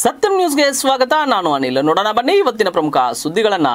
ಸತ್ಯಂ ನ್ಯೂಸ್ಗೆ ಸ್ವಾಗತ ನಾನು ಅನಿಲ್ ನೋಡೋಣ ಬನ್ನಿ ಇವತ್ತಿನ ಪ್ರಮುಖ ಸುದ್ದಿಗಳನ್ನ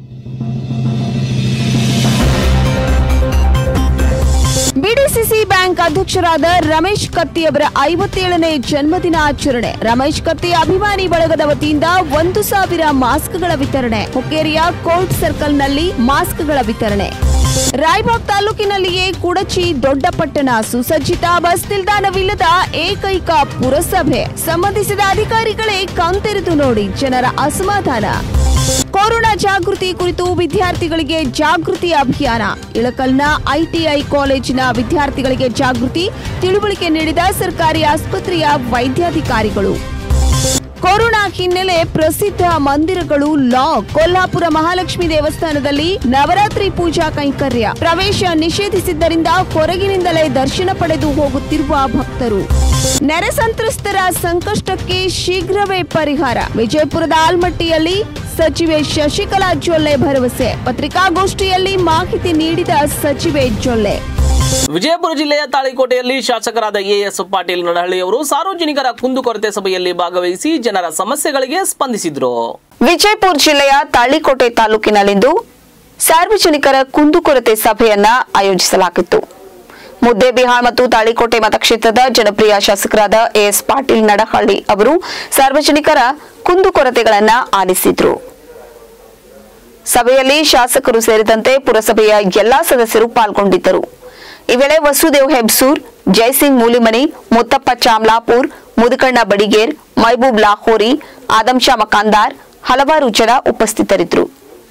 ಬಿಡಿಸಿಸಿ ಬ್ಯಾಂಕ್ ಅಧ್ಯಕ್ಷರಾದ ರಮೇಶ್ ಕತ್ತಿ ಅವರ ಐವತ್ತೇಳನೇ ಜನ್ಮದಿನ ಆಚರಣೆ ರಮೇಶ್ ಕತ್ತಿ ಅಭಿಮಾನಿ ಬಳಗದ ವತಿಯಿಂದ ಒಂದು ಸಾವಿರ ಮಾಸ್ಕ್ಗಳ ವಿತರಣೆ ಹುಕ್ಕೇರಿಯ ಕೋರ್ಟ್ ಸರ್ಕಲ್ನಲ್ಲಿ ಮಾಸ್ಕ್ಗಳ ವಿತರಣೆ ರಾಯಬಾಗ್ ತಾಲೂಕಿನಲ್ಲಿಯೇ ಕುಡಚಿ ದೊಡ್ಡಪಟ್ಟಣ ಸುಸಜ್ಜಿತ ಬಸ್ ನಿಲ್ದಾಣವಿಲ್ಲದ ಏಕೈಕ ಪುರಸಭೆ ಸಂಬಂಧಿಸಿದ ಅಧಿಕಾರಿಗಳೇ ಕಣ್ತೆರೆದು ನೋಡಿ ಜನರ ಅಸಮಾಧಾನ ಕೊರೋನಾ ಜಾಗೃತಿ ಕುರಿತು ವಿದ್ಯಾರ್ಥಿಗಳಿಗೆ ಜಾಗೃತಿ ಅಭಿಯಾನ ಇಳಕಲ್ನ ಐಟಿಐ ಕಾಲೇಜಿನ ವಿದ್ಯಾರ್ಥಿಗಳಿಗೆ ಜಾಗೃತಿ ತಿಳುವಳಿಕೆ ನೀಡಿದ ಸರ್ಕಾರಿ ಆಸ್ಪತ್ರೆಯ ವೈದ್ಯಾಧಿಕಾರಿಗಳು ಕೊರೋನಾ ಹಿನ್ನೆಲೆ ಪ್ರಸಿದ್ಧ ಮಂದಿರಗಳು ಲಾಕ್ ಕೊಲ್ಹಾಪುರ ಮಹಾಲಕ್ಷ್ಮಿ ದೇವಸ್ಥಾನದಲ್ಲಿ ನವರಾತ್ರಿ ಪೂಜಾ ಕೈಂಕರ್ಯ ಪ್ರವೇಶ ನಿಷೇಧಿಸಿದ್ದರಿಂದ ಹೊರಗಿನಿಂದಲೇ ದರ್ಶನ ಪಡೆದು ಹೋಗುತ್ತಿರುವ ಭಕ್ತರು ನೆರೆ ಸಂತ್ರಸ್ತರ ಸಂಕಷ್ಟಕ್ಕೆ ಶೀಘ್ರವೇ ಪರಿಹಾರ ವಿಜಯಪುರದ ಆಲ್ಮಟ್ಟಿಯಲ್ಲಿ ಸಚಿವೆ ಶಶಿಕಲಾ ಜೊಲ್ಲೆ ಭರವಸೆ ಪತ್ರಿಕಾಗೋಷ್ಠಿಯಲ್ಲಿ ಮಾಹಿತಿ ನೀಡಿದ ಸಚಿವೆ ಜೊಲ್ಲೆ ವಿಜಯಪುರ ಜಿಲ್ಲೆಯ ತಾಳಿಕೋಟೆಯಲ್ಲಿ ಶಾಸಕರಾದ ಎಎಸ್ ಪಾಟೀಲ್ ನಡಹಳ್ಳಿ ಅವರು ಸಾರ್ವಜನಿಕರ ಕುಂದುಕೊರತೆ ಸಭೆಯಲ್ಲಿ ಭಾಗವಹಿಸಿ ಜನರ ಸಮಸ್ಯೆಗಳಿಗೆ ಸ್ಪಂದಿಸಿದ್ರು ವಿಜಯಪುರ ಜಿಲ್ಲೆಯ ತಾಳಿಕೋಟೆ ತಾಲೂಕಿನಲ್ಲಿಂದು ಸಾರ್ವಜನಿಕರ ಕುಂದುಕೊರತೆ ಸಭೆಯನ್ನ ಆಯೋಜಿಸಲಾಗಿತ್ತು ಮುದ್ದೇಬಿಹಾಳ್ ಮತ್ತು ತಾಳಿಕೋಟೆ ಮತಕ್ಷೇತ್ರದ ಜನಪ್ರಿಯ ಶಾಸಕರಾದ ಎಎಸ್ ಪಾಟೀಲ್ ನಡಹಳ್ಳಿ ಅವರು ಸಾರ್ವಜನಿಕರ ಕುಂದುಕೊರತೆಗಳನ್ನ ಆಲಿಸಿದ್ರು ಸಭೆಯಲ್ಲಿ ಶಾಸಕರು ಸೇರಿದಂತೆ ಪುರಸಭೆಯ ಎಲ್ಲಾ ಸದಸ್ಯರು ಪಾಲ್ಗೊಂಡಿದ್ದರು ಈ ವೇಳೆ ವಸುದೇವ್ ಹೆಬ್ಸೂರ್ ಜಯಸಿಂಗ್ ಮೂಲಿಮನಿ ಮುತ್ತಪ್ಪ ಚಾಮ್ಲಾಪುರ್ ಮುದುಕಣ್ಣ ಬಡಿಗೇರ್ ಮೈಬೂಬ್ ಲಾಹೋರಿ ಆದಂ ಶಾ ಮಕಾಂದಾರ್ ಹಲವಾರು ಜನ ಉಪಸ್ಥಿತರಿದ್ದರು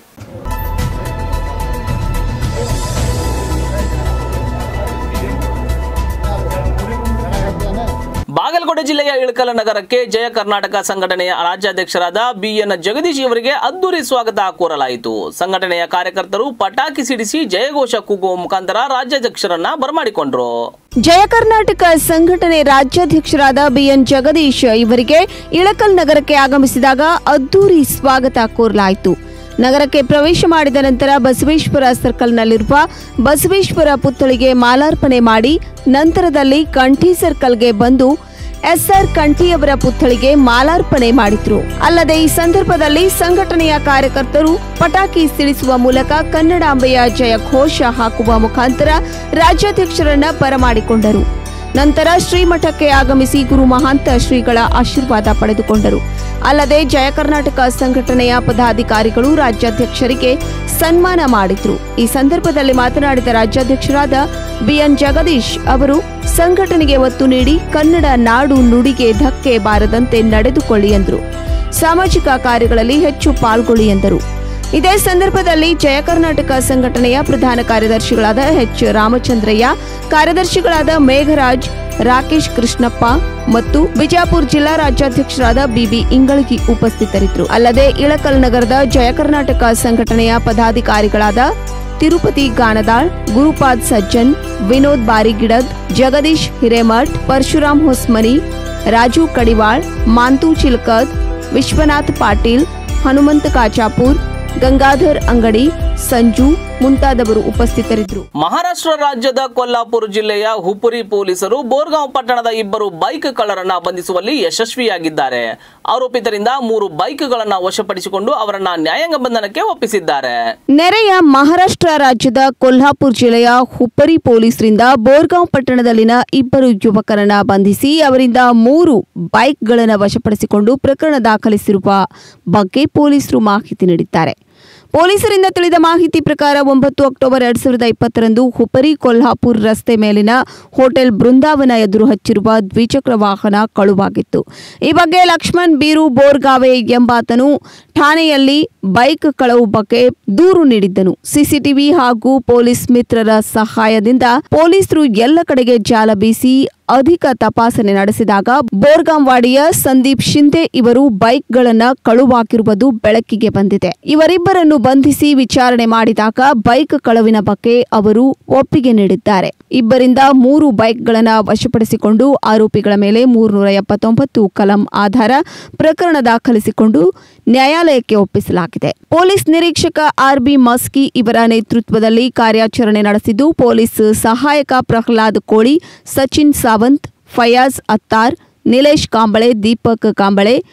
ಬಾಗಲಕೋಟೆ ಜಿಲ್ಲೆಯ ಇಳಕಲ ನಗರಕ್ಕೆ ಜಯ ಕರ್ನಾಟಕ ಸಂಘಟನೆಯ ರಾಜ್ಯಾಧ್ಯಕ್ಷರಾದ ಬಿಎನ್ ಜಗದೀಶ್ ಅವರಿಗೆ ಅದ್ದೂರಿ ಸ್ವಾಗತ ಕೋರಲಾಯಿತು ಸಂಘಟನೆಯ ಕಾರ್ಯಕರ್ತರು ಪಟಾಕಿ ಸಿಡಿಸಿ ಜಯಘೋಷ ಕೂಗುವ ಮುಖಾಂತರ ರಾಜ್ಯಾಧ್ಯಕ್ಷರನ್ನ ಬರಮಾಡಿಕೊಂಡ್ರು ಜಯ ಕರ್ನಾಟಕ ಸಂಘಟನೆ ರಾಜ್ಯಾಧ್ಯಕ್ಷರಾದ ಬಿಎನ್ ಜಗದೀಶ್ ಇವರಿಗೆ ಇಳಕಲ್ ನಗರಕ್ಕೆ ಆಗಮಿಸಿದಾಗ ಅದ್ದೂರಿ ಸ್ವಾಗತ ಕೋರಲಾಯಿತು ನಗರಕ್ಕೆ ಪ್ರವೇಶ ಮಾಡಿದ ನಂತರ ಬಸವೇಶ್ವರ ಸರ್ಕಲ್ನಲ್ಲಿರುವ ಬಸವೇಶ್ವರ ಪುತ್ಥಳಿಗೆ ಮಾಲಾರ್ಪಣೆ ಮಾಡಿ ನಂತರದಲ್ಲಿ ಕಂಠಿ ಸರ್ಕಲ್ಗೆ ಬಂದು ಎಸ್ಆರ್ ಕಂಠಿಯವರ ಪುತ್ಥಳಿಗೆ ಮಾಲಾರ್ಪಣೆ ಮಾಡಿದ್ರು ಅಲ್ಲದೆ ಈ ಸಂದರ್ಭದಲ್ಲಿ ಸಂಘಟನೆಯ ಕಾರ್ಯಕರ್ತರು ಪಟಾಕಿ ಸಿಡಿಸುವ ಮೂಲಕ ಕನ್ನಡಾಂಬೆಯ ಜಯ ಘೋಷ ಹಾಕುವ ಮುಖಾಂತರ ರಾಜ್ಯಾಧ್ಯಕ್ಷರನ್ನ ಬರಮಾಡಿಕೊಂಡರು ನಂತರ ಶ್ರೀಮಠಕ್ಕೆ ಆಗಮಿಸಿ ಗುರು ಮಹಾಂತ ಶ್ರೀಗಳ ಆಶೀರ್ವಾದ ಪಡೆದುಕೊಂಡರು ಅಲ್ಲದೆ ಜಯ ಕರ್ನಾಟಕ ಸಂಘಟನೆಯ ಪದಾಧಿಕಾರಿಗಳು ರಾಜ್ಯಾಧ್ಯಕ್ಷರಿಗೆ ಸನ್ಮಾನ ಮಾಡಿದ್ರು ಈ ಸಂದರ್ಭದಲ್ಲಿ ಮಾತನಾಡಿದ ರಾಜ್ಯಾಧ್ಯಕ್ಷರಾದ ಬಿಎನ್ ಜಗದೀಶ್ ಅವರು ಸಂಘಟನೆಗೆ ಒತ್ತು ನೀಡಿ ಕನ್ನಡ ನಾಡು ನುಡಿಗೆ ಧಕ್ಕೆ ಬಾರದಂತೆ ನಡೆದುಕೊಳ್ಳಿ ಎಂದರು ಸಾಮಾಜಿಕ ಕಾರ್ಯಗಳಲ್ಲಿ ಹೆಚ್ಚು ಪಾಲ್ಗೊಳ್ಳಿ ಎಂದರು ಇದೇ ಸಂದರ್ಭದಲ್ಲಿ ಜಯ ಕರ್ನಾಟಕ ಸಂಘಟನೆಯ ಪ್ರಧಾನ ಕಾರ್ಯದರ್ಶಿಗಳಾದ ಎಚ್ ರಾಮಚಂದ್ರಯ್ಯ ಕಾರ್ಯದರ್ಶಿಗಳಾದ ಮೇಘರಾಜ್ ರಾಕೇಶ್ ಕೃಷ್ಣಪ್ಪ ಮತ್ತು ಬಿಜಾಪುರ ಜಿಲ್ಲಾ ರಾಜ್ಯಾಧ್ಯಕ್ಷರಾದ ಬಿಬಿ ಇಂಗಳಗಿ ಉಪಸ್ಥಿತರಿದ್ದರು ಅಲ್ಲದೆ ಇಳಕಲ್ ನಗರದ ಜಯ ಕರ್ನಾಟಕ ಸಂಘಟನೆಯ ಪದಾಧಿಕಾರಿಗಳಾದ ತಿರುಪತಿ ಗಾನದಾಳ್ ಗುರುಪಾದ್ ಸಜ್ಜನ್ ವಿನೋದ್ ಬಾರಿಗಿಡದ್ ಜಗದೀಶ್ ಹಿರೇಮಠ್ ಪರಶುರಾಮ್ ಹೊಸ್ಮನಿ ರಾಜು ಕಡಿವಾಳ್ ಮಾಂತು ಚಿಲ್ಕದ್ ವಿಶ್ವನಾಥ್ ಪಾಟೀಲ್ ಹನುಮಂತ ಕಾಚಾಪುರ್ ಗಂಗಾಧರ್ ಅಂಗಡಿ ಸಂಜು ಮುಂತಾದವರು ಉಪಸ್ಥಿತರಿದ್ದರು ಮಹಾರಾಷ್ಟ್ರ ರಾಜ್ಯದ ಕೊಲ್ಲಾಪುರ ಜಿಲ್ಲೆಯ ಹುಪುರಿ ಪೊಲೀಸರು ಬೋರ್ಗಾಂವ್ ಪಟ್ಟಣದ ಇಬ್ಬರು ಬೈಕ್ ಕಳ್ಳರನ್ನ ಬಂಧಿಸುವಲ್ಲಿ ಯಶಸ್ವಿಯಾಗಿದ್ದಾರೆ ಆರೋಪಿತರಿಂದ ಮೂರು ಬೈಕ್ಗಳನ್ನ ವಶಪಡಿಸಿಕೊಂಡು ಅವರನ್ನ ನ್ಯಾಯಾಂಗ ಬಂಧನಕ್ಕೆ ಒಪ್ಪಿಸಿದ್ದಾರೆ ನೆರೆಯ ಮಹಾರಾಷ್ಟ್ರ ರಾಜ್ಯದ ಕೊಲ್ಹಾಪುರ ಜಿಲ್ಲೆಯ ಹುಪ್ಪರಿ ಪೊಲೀಸರಿಂದ ಬೋರ್ಗಾಂವ್ ಪಟ್ಟಣದಲ್ಲಿನ ಇಬ್ಬರು ಯುವಕರನ್ನ ಬಂಧಿಸಿ ಅವರಿಂದ ಮೂರು ಬೈಕ್ಗಳನ್ನು ವಶಪಡಿಸಿಕೊಂಡು ಪ್ರಕರಣ ದಾಖಲಿಸಿರುವ ಬಗ್ಗೆ ಪೊಲೀಸರು ಮಾಹಿತಿ ನೀಡಿದ್ದಾರೆ ಪೊಲೀಸರಿಂದ ತಿಳಿದ ಮಾಹಿತಿ ಪ್ರಕಾರ ಒಂಬತ್ತು ಅಕ್ಟೋಬರ್ ಎರಡ್ ಸಾವಿರದ ಇಪ್ಪತ್ತರಂದು ಹುಪರಿ ಕೊಲ್ಹಾಪುರ್ ರಸ್ತೆ ಮೇಲಿನ ಹೋಟೆಲ್ ಬೃಂದಾವನ ಎದುರು ಹಚ್ಚಿರುವ ದ್ವಿಚಕ್ರ ವಾಹನ ಕಳುವಾಗಿತ್ತು ಈ ಬಗ್ಗೆ ಲಕ್ಷ್ಮಣ್ ಬೀರು ಬೋರ್ಗಾವೆ ಎಂಬಾತನು ಠಾಣೆಯಲ್ಲಿ ಬೈಕ್ ಕಳವು ಬಗ್ಗೆ ದೂರು ನೀಡಿದ್ದನು ಸಿಸಿಟಿವಿ ಹಾಗೂ ಪೊಲೀಸ್ ಮಿತ್ರರ ಸಹಾಯದಿಂದ ಪೊಲೀಸರು ಎಲ್ಲ ಕಡೆಗೆ ಜಾಲ ಬೀಸಿ ಅಧಿಕ ತಪಾಸಣೆ ನಡೆಸಿದಾಗ ಬೋರ್ಗಾಂವಾಡಿಯ ಸಂದೀಪ್ ಶಿಂದೆ ಇವರು ಬೈಕ್ಗಳನ್ನ ಕಳುವಾಗಿರುವುದು ಬೆಳಕಿಗೆ ಬಂದಿದೆ ಇವರಿಬ್ಬರನ್ನು ಬಂಧಿಸಿ ವಿಚಾರಣೆ ಮಾಡಿದಾಗ ಬೈಕ್ ಕಳವಿನ ಬಗ್ಗೆ ಅವರು ಒಪ್ಪಿಗೆ ನೀಡಿದ್ದಾರೆ ಇಬ್ಬರಿಂದ ಮೂರು ಬೈಕ್ಗಳನ್ನ ವಶಪಡಿಸಿಕೊಂಡು ಆರೋಪಿಗಳ ಮೇಲೆ ಮೂರ್ನೂರ ಎಪ್ಪತ್ತೊಂಬತ್ತು ಕಲಂ ಆಧಾರ ಪ್ರಕರಣ ದಾಖಲಿಸಿಕೊಂಡು ನ್ಯಾಯಾಲಯಕ್ಕೆ ಒಪ್ಪಿಸಲಾಗಿದೆ ಪೊಲೀಸ್ ನಿರೀಕ್ಷಕ ಆರ್ ಬಿ ಮಸ್ಕಿ ಇವರ ನೇತೃತ್ವದಲ್ಲಿ ಕಾರ್ಯಾಚರಣೆ ನಡೆಸಿದ್ದು ಪೊಲೀಸ್ ಸಹಾಯಕ ಪ್ರಹ್ಲಾದ್ ಕೋಳಿ ಸಚಿನ್ ಸಾವಂತ್ ಫಯಾಜ್ ಅತ್ತಾರ್ ನಿಲೇಶ್ ಕಾಂಬಳೆ ದೀಪಕ್ ಕಾಂಬಳೆ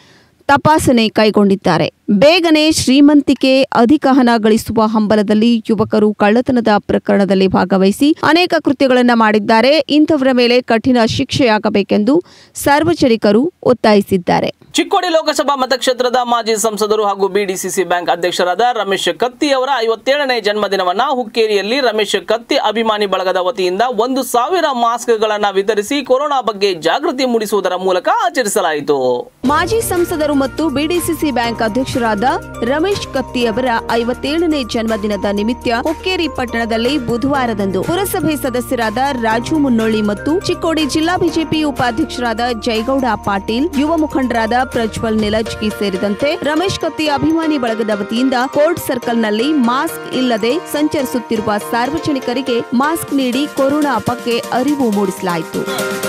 ತಪಾಸಣೆ ಕೈಗೊಂಡಿದ್ದಾರೆ ಬೇಗನೆ ಶ್ರೀಮಂತಿಕೆ ಅಧಿಕ ಹಣ ಗಳಿಸುವ ಹಂಬಲದಲ್ಲಿ ಯುವಕರು ಕಳ್ಳತನದ ಪ್ರಕರಣದಲ್ಲಿ ಭಾಗವಹಿಸಿ ಅನೇಕ ಕೃತ್ಯಗಳನ್ನು ಮಾಡಿದ್ದಾರೆ ಇಂಥವರ ಮೇಲೆ ಕಠಿಣ ಶಿಕ್ಷೆಯಾಗಬೇಕೆಂದು ಸಾರ್ವಜನಿಕರು ಒತ್ತಾಯಿಸಿದ್ದಾರೆ ಚಿಕ್ಕೋಡಿ ಲೋಕಸಭಾ ಮತಕ್ಷೇತ್ರದ ಮಾಜಿ ಸಂಸದರು ಹಾಗೂ ಬಿಡಿಸಿಸಿ ಬ್ಯಾಂಕ್ ಅಧ್ಯಕ್ಷರಾದ ರಮೇಶ್ ಕತ್ತಿ ಅವರ ಐವತ್ತೇಳನೇ ಜನ್ಮದಿನವನ್ನ ಹುಕ್ಕೇರಿಯಲ್ಲಿ ರಮೇಶ್ ಕತ್ತಿ ಅಭಿಮಾನಿ ಬಳಗದ ವತಿಯಿಂದ ಒಂದು ಸಾವಿರ ಮಾಸ್ಕ್ಗಳನ್ನ ವಿತರಿಸಿ ಕೊರೋನಾ ಬಗ್ಗೆ ಜಾಗೃತಿ ಮೂಡಿಸುವುದರ ಮೂಲಕ ಆಚರಿಸಲಾಯಿತು ಮಾಜಿ ಸಂಸದರು ಮತ್ತು ಬಿಡಿಸಿಸಿ ಬ್ಯಾಂಕ್ ಅಧ್ಯಕ್ಷರಾದ ರಮೇಶ್ ಕತ್ತಿ ಅವರ ಐವತ್ತೇಳನೇ ಜನ್ಮದಿನದ ನಿಮಿತ್ತ ಹುಕ್ಕೇರಿ ಪಟ್ಟಣದಲ್ಲಿ ಬುಧವಾರದಂದು ಪುರಸಭೆ ಸದಸ್ಯರಾದ ರಾಜು ಮುನ್ನೋಳಿ ಮತ್ತು ಚಿಕ್ಕೋಡಿ ಜಿಲ್ಲಾ ಬಿಜೆಪಿ ಉಪಾಧ್ಯಕ್ಷರಾದ ಜಯಗೌಡ ಪಾಟೀಲ್ ಯುವ ಮುಖಂಡರಾದ ಪ್ರಜ್ವಲ್ ನಿಲಜ್ಗಿ ಸೇರಿದಂತೆ ರಮೇಶ್ ಕತ್ತಿ ಅಭಿಮಾನಿ ಬಳಗದ ವತಿಯಿಂದ ಕೋರ್ಟ್ ಸರ್ಕಲ್ನಲ್ಲಿ ಮಾಸ್ಕ್ ಇಲ್ಲದೆ ಸಂಚರಿಸುತ್ತಿರುವ ಸಾರ್ವಜನಿಕರಿಗೆ ಮಾಸ್ಕ್ ನೀಡಿ ಕೊರೋನಾ ಬಗ್ಗೆ ಅರಿವು ಮೂಡಿಸಲಾಯಿತು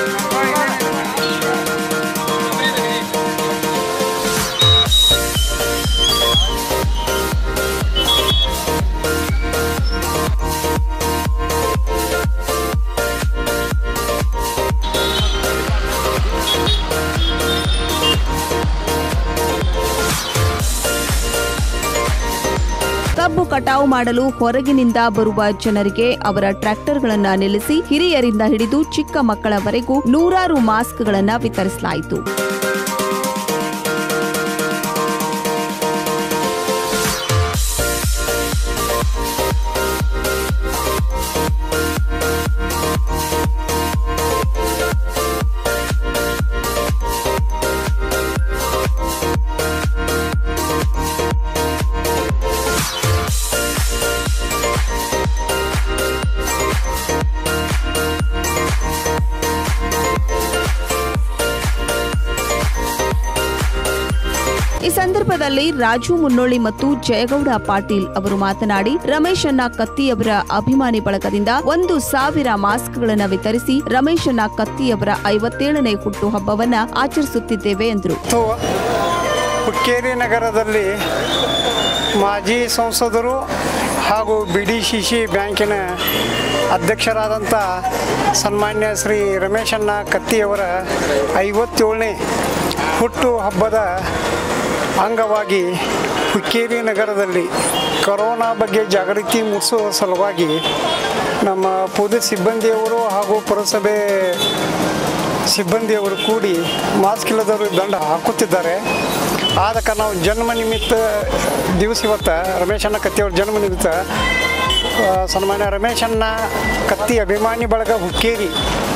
ಕಬ್ಬು ಕಟಾವು ಮಾಡಲು ಹೊರಗಿನಿಂದ ಬರುವ ಜನರಿಗೆ ಅವರ ಟ್ರ್ಯಾಕ್ಟರ್ಗಳನ್ನ ನಿಲ್ಲಿಸಿ ಹಿರಿಯರಿಂದ ಹಿಡಿದು ಚಿಕ್ಕ ಮಕ್ಕಳವರೆಗೂ ನೂರಾರು ಮಾಸ್ಕ್ಗಳನ್ನ ವಿತರಿಸಲಾಯಿತು ಈ ಸಂದರ್ಭದಲ್ಲಿ ರಾಜು ಮುನ್ನೋಳಿ ಮತ್ತು ಜಯಗೌಡ ಪಾಟೀಲ್ ಅವರು ಮಾತನಾಡಿ ರಮೇಶ್ ಅಣ್ಣ ಕತ್ತಿಯವರ ಅಭಿಮಾನಿ ಬಳಗದಿಂದ ಒಂದು ಸಾವಿರ ಮಾಸ್ಕ್ಗಳನ್ನು ವಿತರಿಸಿ ರಮೇಶ್ ಅಣ್ಣ ಕತ್ತಿಯವರ ಐವತ್ತೇಳನೇ ಹುಟ್ಟುಹಬ್ಬವನ್ನ ಆಚರಿಸುತ್ತಿದ್ದೇವೆ ಎಂದರು ಮತ್ತು ಹುಕ್ಕೇರಿ ನಗರದಲ್ಲಿ ಮಾಜಿ ಸಂಸದರು ಹಾಗೂ ಬಿ ಡಿ ಸಿ ಸಿ ಬ್ಯಾಂಕಿನ ಅಧ್ಯಕ್ಷರಾದಂಥ ಸನ್ಮಾನ್ಯ ಶ್ರೀ ರಮೇಶಣ್ಣ ಕತ್ತಿಯವರ ಐವತ್ತೇಳನೇ ಹುಟ್ಟು ಹಬ್ಬದ ಅಂಗವಾಗಿ ಹುಕ್ಕೇರಿ ನಗರದಲ್ಲಿ ಕೊರೋನಾ ಬಗ್ಗೆ ಜಾಗೃತಿ ಮೂಡಿಸುವ ಸಲುವಾಗಿ ನಮ್ಮ ಪೊಲೀಸ್ ಸಿಬ್ಬಂದಿಯವರು ಹಾಗೂ ಪುರಸಭೆ ಸಿಬ್ಬಂದಿಯವರು ಕೂಡಿ ಮಾಸ್ಕ್ ಇಲ್ಲದವರು ದಂಡ ಹಾಕುತ್ತಿದ್ದಾರೆ ಆದ ಕಾರಣ ನಾವು ಜನ್ಮ ನಿಮಿತ್ತ ದಿವಸ ಇವತ್ತು ರಮೇಶಣ್ಣ ಕತ್ತಿಯವ್ರ ಜನ್ಮ ನಿಮಿತ್ತ ಆ, ಸನ್ಮಾನ್ಯ ರಮೇಶಣ್ಣ ಕತ್ತಿ ಅಭಿಮಾನಿ ಬಳಗ ಹುಕ್ಕೇರಿ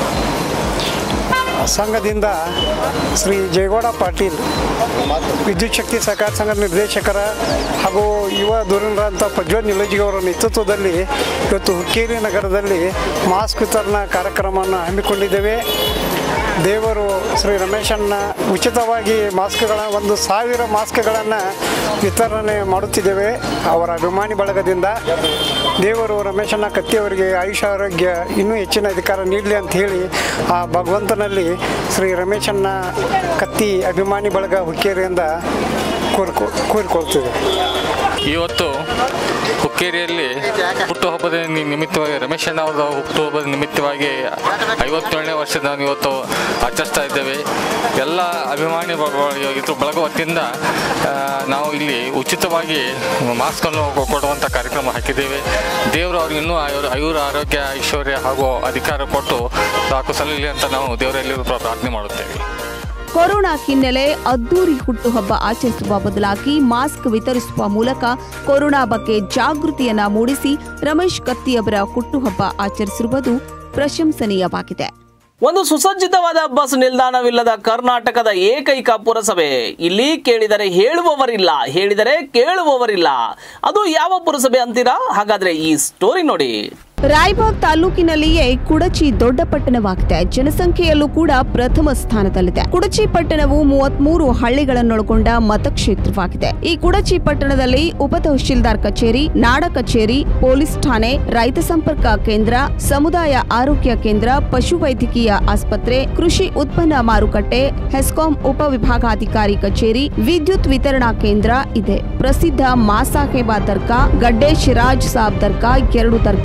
ಸಂಘದಿಂದ ಶ್ರೀ ಜಯಗೌಡ ಪಾಟೀಲ್ ವಿದ್ಯುತ್ ಶಕ್ತಿ ಸಹಕಾರ ಸಂಘದ ನಿರ್ದೇಶಕರ ಹಾಗೂ ಯುವ ಧುರೀಣರಂಥ ಪ್ರಜ್ವಲ್ ನಿಲೋಜಿ ಅವರ ನೇತೃತ್ವದಲ್ಲಿ ಇವತ್ತು ಹುಕ್ಕೇರಿ ನಗರದಲ್ಲಿ ಮಾಸ್ಕ್ ವಿತರಣಾ ಕಾರ್ಯಕ್ರಮವನ್ನು ಹಮ್ಮಿಕೊಂಡಿದ್ದೇವೆ ದೇವರು ಶ್ರೀ ರಮೇಶನ್ನ ಉಚಿತವಾಗಿ ಮಾಸ್ಕ್ಗಳ ಒಂದು ಸಾವಿರ ಮಾಸ್ಕ್ಗಳನ್ನು ವಿತರಣೆ ಮಾಡುತ್ತಿದ್ದೇವೆ ಅವರ ಅಭಿಮಾನಿ ಬಳಗದಿಂದ ದೇವರು ರಮೇಶಣ್ಣ ಕತ್ತಿಯವರಿಗೆ ಆಯುಷ ಆರೋಗ್ಯ ಇನ್ನೂ ಹೆಚ್ಚಿನ ಅಧಿಕಾರ ನೀಡಲಿ ಅಂತ ಹೇಳಿ ಆ ಭಗವಂತನಲ್ಲಿ ಶ್ರೀ ರಮೇಶಣ್ಣ ಕತ್ತಿ ಅಭಿಮಾನಿ ಬಳಗ ಹುಕ್ಕೇರಿಯಿಂದ ಕೋರ್ಕೊ ಕೋರಿಕೊಳ್ತೀವಿ ಇವತ್ತು ಹುಕ್ಕೇರಿಯಲ್ಲಿ ಹುಟ್ಟುಹಬ್ಬದ ನಿ- ನಿಮಿತ್ತವಾಗಿ ರಮೇಶ್ ಅಣ್ಣ ಅವರ ಹುಟ್ಟುಹಬ್ಬದ ನಿಮಿತ್ತವಾಗಿ ಐವತ್ತೇಳನೇ ವರ್ಷದ ನಾವು ಇವತ್ತು ಆಚರಿಸ್ತಾ ಇದ್ದೇವೆ ಎಲ್ಲ ಅಭಿಮಾನಿ ಬ- ಬ- ಇದ್ರ ಬಳಗ ವತಿಯಿಂದ ಆ, ನಾವು ಇಲ್ಲಿ ಉಚಿತವಾಗಿ ಮಾಸ್ಕನ್ನು ಕೊ- ಕೊಡುವಂಥ ಕಾರ್ಯಕ್ರಮ ಹಾಕಿದ್ದೇವೆ ದೇವರು ಅವ್ರಿಗೆ ಇನ್ನೂ ಆಯುರ್ ಆಯುರ ಆರೋಗ್ಯ ಐಶ್ವರ್ಯ ಹಾಗೂ ಅಧಿಕಾರ ಕೊಟ್ಟು ಸಾಕು ಸಲ್ಲಲಿ ಅಂತ ನಾವು ದೇವರಲ್ಲಿ ಪ್ರಾರ್ಥನೆ ಮಾಡುತ್ತೇವೆ ಕೊರೋನಾ ಹಿನ್ನೆಲೆ ಅದ್ದೂರಿ ಹುಟ್ಟುಹಬ್ಬ ಆಚರಿಸುವ ಬದಲಾಗಿ ಮಾಸ್ಕ್ ವಿತರಿಸುವ ಮೂಲಕ ಕೊರೋನಾ ಬಗ್ಗೆ ಜಾಗೃತಿಯನ್ನ ಮೂಡಿಸಿ ರಮೇಶ್ ಕತ್ತಿಯವರ ಹುಟ್ಟುಹಬ್ಬ ಆಚರಿಸಿರುವುದು ಪ್ರಶಂಸನೀಯವಾಗಿದೆ ಒಂದು ಸುಸಜ್ಜಿತವಾದ ಬಸ್ ನಿಲ್ದಾಣವಿಲ್ಲದ ಕರ್ನಾಟಕದ ಏಕೈಕ ಪುರಸಭೆ ಇಲ್ಲಿ ಕೇಳಿದರೆ ಹೇಳುವವರಿಲ್ಲ ಹೇಳಿದರೆ ಕೇಳುವವರಿಲ್ಲ ಅದು ಯಾವ ಪುರಸಭೆ ಅಂತೀರಾ ಹಾಗಾದ್ರೆ ಈ ಸ್ಟೋರಿ ನೋಡಿ ರಾಯಬಾಗ್ ತಾಲೂಕಿನಲ್ಲಿಯೇ ಕುಡಚಿ ದೊಡ್ಡ ಪಟ್ಟಣವಾಗಿದೆ ಜನಸಂಖ್ಯೆಯಲ್ಲೂ ಕೂಡ ಪ್ರಥಮ ಸ್ಥಾನದಲ್ಲಿದೆ ಕುಡಚಿ ಪಟ್ಟಣವು ಮೂವತ್ಮೂರು ಹಳ್ಳಿಗಳನ್ನೊಳಗೊಂಡ ಮತಕ್ಷೇತ್ರವಾಗಿದೆ ಈ ಕುಡಚಿ ಪಟ್ಟಣದಲ್ಲಿ ಉಪ ತಹಶೀಲ್ದಾರ್ ಕಚೇರಿ ನಾಡ ಕಚೇರಿ ಪೊಲೀಸ್ ಠಾಣೆ ರೈತ ಸಂಪರ್ಕ ಕೇಂದ್ರ ಸಮುದಾಯ ಆರೋಗ್ಯ ಕೇಂದ್ರ ಪಶುವೈದ್ಯಕೀಯ ಆಸ್ಪತ್ರೆ ಕೃಷಿ ಉತ್ಪನ್ನ ಮಾರುಕಟ್ಟೆ ಹೆಸ್ಕಾಂ ಉಪವಿಭಾಗಾಧಿಕಾರಿ ಕಚೇರಿ ವಿದ್ಯುತ್ ವಿತರಣಾ ಕೇಂದ್ರ ಇದೆ ಪ್ರಸಿದ್ಧ ಮಾಸಾಹೇಬಾ ದರ್ಗಾ ಗಡ್ಡೆ ಶಿರಾಜ್ ಸಾಬ್ ದರ್ಗಾ ಎರಡು ದರ್ಗಾಗಳು ಕೂಡ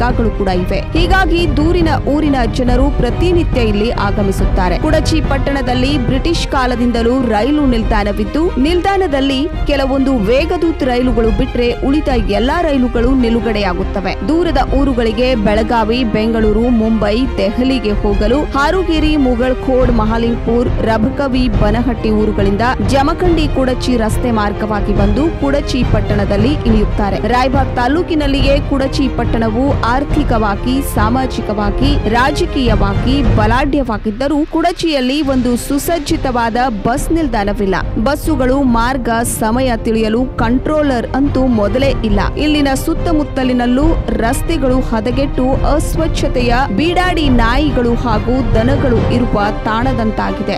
ಕೂಡ ಇವೆ ಹೀಗಾಗಿ ದೂರಿನ ಊರಿನ ಜನರು ಪ್ರತಿನಿತ್ಯ ಇಲ್ಲಿ ಆಗಮಿಸುತ್ತಾರೆ ಕುಡಚಿ ಪಟ್ಟಣದಲ್ಲಿ ಬ್ರಿಟಿಷ್ ಕಾಲದಿಂದಲೂ ರೈಲು ನಿಲ್ದಾಣವಿದ್ದು ನಿಲ್ದಾಣದಲ್ಲಿ ಕೆಲವೊಂದು ವೇಗದೂತ್ ರೈಲುಗಳು ಬಿಟ್ರೆ ಉಳಿದ ಎಲ್ಲಾ ರೈಲುಗಳು ನಿಲುಗಡೆಯಾಗುತ್ತವೆ ದೂರದ ಊರುಗಳಿಗೆ ಬೆಳಗಾವಿ ಬೆಂಗಳೂರು ಮುಂಬೈ ದೆಹಲಿಗೆ ಹೋಗಲು ಹಾರುಗೇರಿ ಮುಗಳಖೋಡ್ ಮಹಾಲಿಂಗ್ಪುರ್ ರಬಕವಿ ಬನಹಟ್ಟಿ ಊರುಗಳಿಂದ ಜಮಖಂಡಿ ಕುಡಚಿ ರಸ್ತೆ ಮಾರ್ಗವಾಗಿ ಬಂದು ಕುಡಚಿ ಪಟ್ಟಣದಲ್ಲಿ ಇಳಿಯುತ್ತಾರೆ ರಾಯಬಾಗ್ ತಾಲೂಕಿನಲ್ಲಿಯೇ ಕುಡಚಿ ಪಟ್ಟಣವು ಆರ್ಥಿಕವಾಗಿ ಸಾಮಾಜಿಕವಾಗಿ ರಾಜಕೀಯವಾಗಿ ಬಲಾಢ್ಯವಾಗಿದ್ದರೂ ಕುಡಚಿಯಲ್ಲಿ ಒಂದು ಸುಸಜ್ಜಿತವಾದ ಬಸ್ ನಿಲ್ದಾಣವಿಲ್ಲ ಬಸ್ಸುಗಳು ಮಾರ್ಗ ಸಮಯ ತಿಳಿಯಲು ಕಂಟ್ರೋಲರ್ ಅಂತೂ ಮೊದಲೇ ಇಲ್ಲ ಇಲ್ಲಿನ ಸುತ್ತಮುತ್ತಲಿನಲ್ಲೂ ರಸ್ತೆಗಳು ಹದಗೆಟ್ಟು ಅಸ್ವಚ್ಛತೆಯ ಬೀಡಾಡಿ ನಾಯಿಗಳು ಹಾಗೂ ದನಗಳು ಇರುವ ತಾಣದಂತಾಗಿದೆ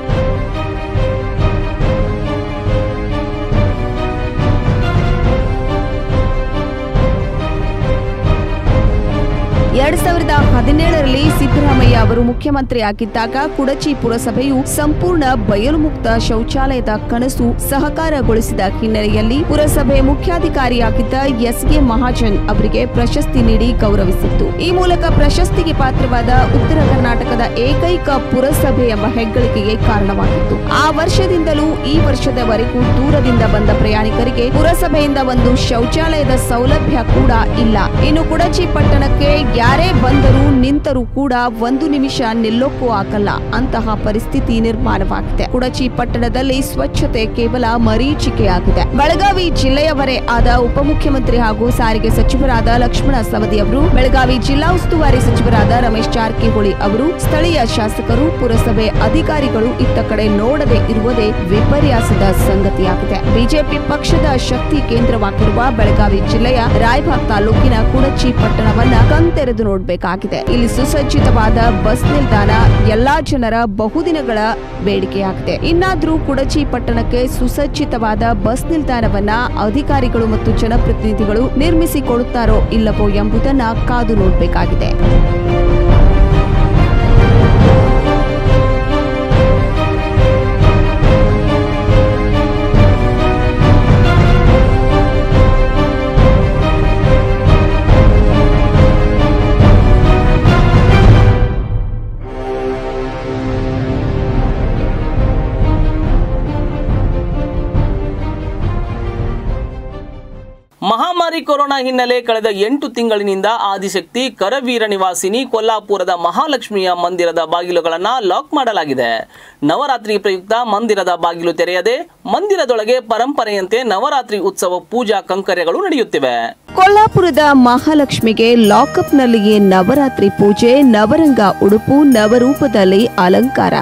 ಎರಡ್ ಸಾವಿರದ ಹದಿನೇಳರಲ್ಲಿ ಸಿದ್ದರಾಮಯ್ಯ ಅವರು ಮುಖ್ಯಮಂತ್ರಿ ಆಗಿದ್ದಾಗ ಕುಡಚಿ ಪುರಸಭೆಯು ಸಂಪೂರ್ಣ ಬಯಲು ಮುಕ್ತ ಶೌಚಾಲಯದ ಕನಸು ಸಹಕಾರಗೊಳಿಸಿದ ಹಿನ್ನೆಲೆಯಲ್ಲಿ ಪುರಸಭೆ ಮುಖ್ಯಾಧಿಕಾರಿಯಾಗಿದ್ದ ಎಸ್ ಕೆ ಮಹಾಜನ್ ಅವರಿಗೆ ಪ್ರಶಸ್ತಿ ನೀಡಿ ಗೌರವಿಸಿತ್ತು ಈ ಮೂಲಕ ಪ್ರಶಸ್ತಿಗೆ ಪಾತ್ರವಾದ ಉತ್ತರ ಕರ್ನಾಟಕದ ಏಕೈಕ ಪುರಸಭೆ ಎಂಬ ಹೆಗ್ಗಳಿಕೆಗೆ ಕಾರಣವಾಗಿತ್ತು ಆ ವರ್ಷದಿಂದಲೂ ಈ ವರ್ಷದವರೆಗೂ ದೂರದಿಂದ ಬಂದ ಪ್ರಯಾಣಿಕರಿಗೆ ಪುರಸಭೆಯಿಂದ ಒಂದು ಶೌಚಾಲಯದ ಸೌಲಭ್ಯ ಕೂಡ ಇಲ್ಲ ಇನ್ನು ಕುಡಚಿ ಪಟ್ಟಣಕ್ಕೆ ಯಾರೇ ಬಂದರೂ ನಿಂತರೂ ಕೂಡ ಒಂದು ನಿಮಿಷ ನಿಲ್ಲೋಕ್ಕೂ ಆಗಲ್ಲ ಅಂತಹ ಪರಿಸ್ಥಿತಿ ನಿರ್ಮಾಣವಾಗಿದೆ ಕುಡಚಿ ಪಟ್ಟಣದಲ್ಲಿ ಸ್ವಚ್ಛತೆ ಕೇವಲ ಮರೀಚಿಕೆಯಾಗಿದೆ ಬೆಳಗಾವಿ ಜಿಲ್ಲೆಯವರೇ ಆದ ಉಪಮುಖ್ಯಮಂತ್ರಿ ಹಾಗೂ ಸಾರಿಗೆ ಸಚಿವರಾದ ಲಕ್ಷ್ಮಣ ಸವದಿ ಅವರು ಬೆಳಗಾವಿ ಜಿಲ್ಲಾ ಉಸ್ತುವಾರಿ ಸಚಿವರಾದ ರಮೇಶ್ ಜಾರಕಿಹೊಳಿ ಅವರು ಸ್ಥಳೀಯ ಶಾಸಕರು ಪುರಸಭೆ ಅಧಿಕಾರಿಗಳು ಇತ್ತ ಕಡೆ ನೋಡದೆ ಇರುವುದೇ ವಿಪರ್ಯಾಸದ ಸಂಗತಿಯಾಗಿದೆ ಬಿಜೆಪಿ ಪಕ್ಷದ ಶಕ್ತಿ ಕೇಂದ್ರವಾಗಿರುವ ಬೆಳಗಾವಿ ಜಿಲ್ಲೆಯ ರಾಯಬಾಗ್ ತಾಲೂಕಿನ ಕುಡಚಿ ಪಟ್ಟಣವನ್ನ ಕಣ್ತೆರೆದು ನೋಡಬೇಕಾಗಿದೆ ಇಲ್ಲಿ ಸುಸಜ್ಜಿತವಾದ ಬಸ್ ನಿಲ್ದಾಣ ಎಲ್ಲಾ ಜನರ ಬಹುದಿನಗಳ ಬೇಡಿಕೆಯಾಗಿದೆ ಇನ್ನಾದ್ರೂ ಕುಡಚಿ ಪಟ್ಟಣಕ್ಕೆ ಸುಸಜ್ಜಿತವಾದ ಬಸ್ ನಿಲ್ದಾಣವನ್ನ ಅಧಿಕಾರಿಗಳು ಮತ್ತು ಜನಪ್ರತಿನಿಧಿಗಳು ನಿರ್ಮಿಸಿಕೊಡುತ್ತಾರೋ ಇಲ್ಲವೋ ಎಂಬುದನ್ನ ಕಾದು ನೋಡಬೇಕಾಗಿದೆ ಮಹಾಮಾರಿ ಕೊರೋನಾ ಹಿನ್ನೆಲೆ ಕಳೆದ ಎಂಟು ತಿಂಗಳಿನಿಂದ ಆದಿಶಕ್ತಿ ಕರವೀರ ನಿವಾಸಿನಿ ಕೊಲ್ಲಾಪುರದ ಮಹಾಲಕ್ಷ್ಮಿಯ ಮಂದಿರದ ಬಾಗಿಲುಗಳನ್ನು ಲಾಕ್ ಮಾಡಲಾಗಿದೆ ನವರಾತ್ರಿ ಪ್ರಯುಕ್ತ ಮಂದಿರದ ಬಾಗಿಲು ತೆರೆಯದೆ ಮಂದಿರದೊಳಗೆ ಪರಂಪರೆಯಂತೆ ನವರಾತ್ರಿ ಉತ್ಸವ ಪೂಜಾ ಕಂಕರ್ಯಗಳು ನಡೆಯುತ್ತಿವೆ ಕೊಲ್ಲಾಪುರದ ಮಹಾಲಕ್ಷ್ಮಿಗೆ ಲಾಕಪ್ನಲ್ಲಿಯೇ ನವರಾತ್ರಿ ಪೂಜೆ ನವರಂಗ ಉಡುಪು ನವರೂಪದಲ್ಲಿ ಅಲಂಕಾರ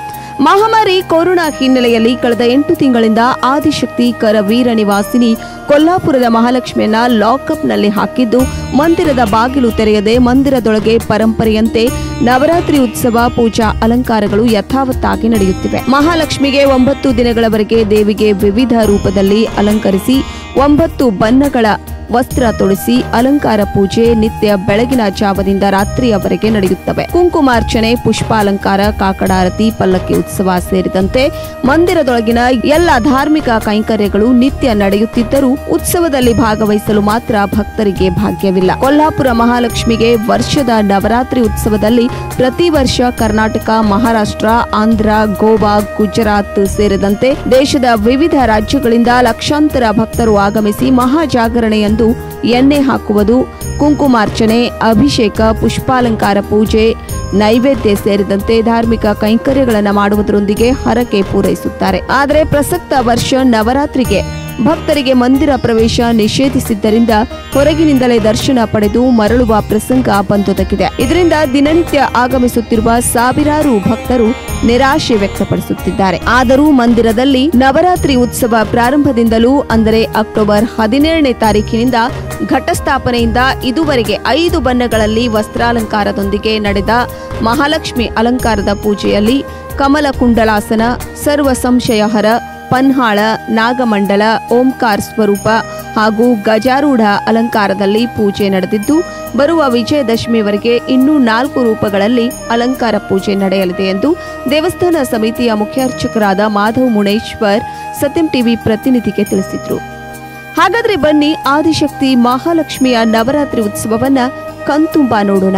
ಮಹಾಮಾರಿ ಕೊರೋನಾ ಹಿನ್ನೆಲೆಯಲ್ಲಿ ಕಳೆದ ಎಂಟು ತಿಂಗಳಿಂದ ಆದಿಶಕ್ತಿ ಕರವೀರ ನಿವಾಸಿನಿ ಕೊಲ್ಲಾಪುರದ ಮಹಾಲಕ್ಷ್ಮಿಯನ್ನ ಲಾಕಪ್ನಲ್ಲಿ ಹಾಕಿದ್ದು ಮಂದಿರದ ಬಾಗಿಲು ತೆರೆಯದೆ ಮಂದಿರದೊಳಗೆ ಪರಂಪರೆಯಂತೆ ನವರಾತ್ರಿ ಉತ್ಸವ ಪೂಜಾ ಅಲಂಕಾರಗಳು ಯಥಾವತ್ತಾಗಿ ನಡೆಯುತ್ತಿವೆ ಮಹಾಲಕ್ಷ್ಮಿಗೆ ಒಂಬತ್ತು ದಿನಗಳವರೆಗೆ ದೇವಿಗೆ ವಿವಿಧ ರೂಪದಲ್ಲಿ ಅಲಂಕರಿಸಿ ಒಂಬತ್ತು ಬಣ್ಣಗಳ ವಸ್ತ್ರ ತೊಡಿಸಿ ಅಲಂಕಾರ ಪೂಜೆ ನಿತ್ಯ ಬೆಳಗಿನ ಜಾವದಿಂದ ರಾತ್ರಿಯವರೆಗೆ ನಡೆಯುತ್ತವೆ ಕುಂಕುಮಾರ್ಚನೆ ಪುಷ್ಪಾಲಂಕಾರ ಕಾಕಡಾರತಿ ಪಲ್ಲಕ್ಕಿ ಉತ್ಸವ ಸೇರಿದಂತೆ ಮಂದಿರದೊಳಗಿನ ಎಲ್ಲ ಧಾರ್ಮಿಕ ಕೈಂಕರ್ಯಗಳು ನಿತ್ಯ ನಡೆಯುತ್ತಿದ್ದರೂ ಉತ್ಸವದಲ್ಲಿ ಭಾಗವಹಿಸಲು ಮಾತ್ರ ಭಕ್ತರಿಗೆ ಭಾಗ್ಯವಿಲ್ಲ ಕೊಲ್ಲಾಪುರ ಮಹಾಲಕ್ಷ್ಮಿಗೆ ವರ್ಷದ ನವರಾತ್ರಿ ಉತ್ಸವದಲ್ಲಿ ಪ್ರತಿ ವರ್ಷ ಕರ್ನಾಟಕ ಮಹಾರಾಷ್ಟ್ರ ಆಂಧ್ರ ಗೋವಾ ಗುಜರಾತ್ ಸೇರಿದಂತೆ ದೇಶದ ವಿವಿಧ ರಾಜ್ಯಗಳಿಂದ ಲಕ್ಷಾಂತರ ಭಕ್ತರು ಆಗಮಿಸಿ ಮಹಾಜಾಗರಣೆಯಂದು ಎಣ್ಣೆ ಹಾಕುವುದು ಕುಂಕುಮಾರ್ಚನೆ ಅಭಿಷೇಕ ಪುಷ್ಪಾಲಂಕಾರ ಪೂಜೆ ನೈವೇದ್ಯ ಸೇರಿದಂತೆ ಧಾರ್ಮಿಕ ಕೈಂಕರ್ಯಗಳನ್ನು ಮಾಡುವುದರೊಂದಿಗೆ ಹರಕೆ ಪೂರೈಸುತ್ತಾರೆ ಆದರೆ ಪ್ರಸಕ್ತ ವರ್ಷ ನವರಾತ್ರಿಗೆ ಭಕ್ತರಿಗೆ ಮಂದಿರ ಪ್ರವೇಶ ನಿಷೇಧಿಸಿದ್ದರಿಂದ ಹೊರಗಿನಿಂದಲೇ ದರ್ಶನ ಪಡೆದು ಮರಳುವ ಪ್ರಸಂಗ ಬಂದೊದಗಿದೆ ಇದರಿಂದ ದಿನನಿತ್ಯ ಆಗಮಿಸುತ್ತಿರುವ ಸಾವಿರಾರು ಭಕ್ತರು ನಿರಾಶೆ ವ್ಯಕ್ತಪಡಿಸುತ್ತಿದ್ದಾರೆ ಆದರೂ ಮಂದಿರದಲ್ಲಿ ನವರಾತ್ರಿ ಉತ್ಸವ ಪ್ರಾರಂಭದಿಂದಲೂ ಅಂದರೆ ಅಕ್ಟೋಬರ್ ಹದಿನೇಳನೇ ತಾರೀಕಿನಿಂದ ಘಟಸ್ಥಾಪನೆಯಿಂದ ಇದುವರೆಗೆ ಐದು ಬಣ್ಣಗಳಲ್ಲಿ ವಸ್ತ್ರಾಲಂಕಾರದೊಂದಿಗೆ ನಡೆದ ಮಹಾಲಕ್ಷ್ಮಿ ಅಲಂಕಾರದ ಪೂಜೆಯಲ್ಲಿ ಕಮಲ ಕುಂಡಲಾಸನ ಸರ್ವ ಸಂಶಯಹರ ಪನ್ಹಾಳ ನಾಗಮಂಡಲ ಓಂಕಾರ ಸ್ವರೂಪ ಹಾಗೂ ಗಜಾರೂಢ ಅಲಂಕಾರದಲ್ಲಿ ಪೂಜೆ ನಡೆದಿದ್ದು ಬರುವ ವಿಜಯದಶಮಿವರೆಗೆ ಇನ್ನೂ ನಾಲ್ಕು ರೂಪಗಳಲ್ಲಿ ಅಲಂಕಾರ ಪೂಜೆ ನಡೆಯಲಿದೆ ಎಂದು ದೇವಸ್ಥಾನ ಸಮಿತಿಯ ಮುಖ್ಯ ಅರ್ಚಕರಾದ ಮಾಧವ್ ಮುನೇಶ್ವರ್ ಸತ್ಯಂ ಟಿವಿ ಪ್ರತಿನಿಧಿಗೆ ತಿಳಿಸಿದ್ರು ಹಾಗಾದ್ರೆ ಬನ್ನಿ ಆದಿಶಕ್ತಿ ಮಹಾಲಕ್ಷ್ಮಿಯ ನವರಾತ್ರಿ ಉತ್ಸವವನ್ನ ಕಣ್ತುಂಬ ನೋಡೋಣ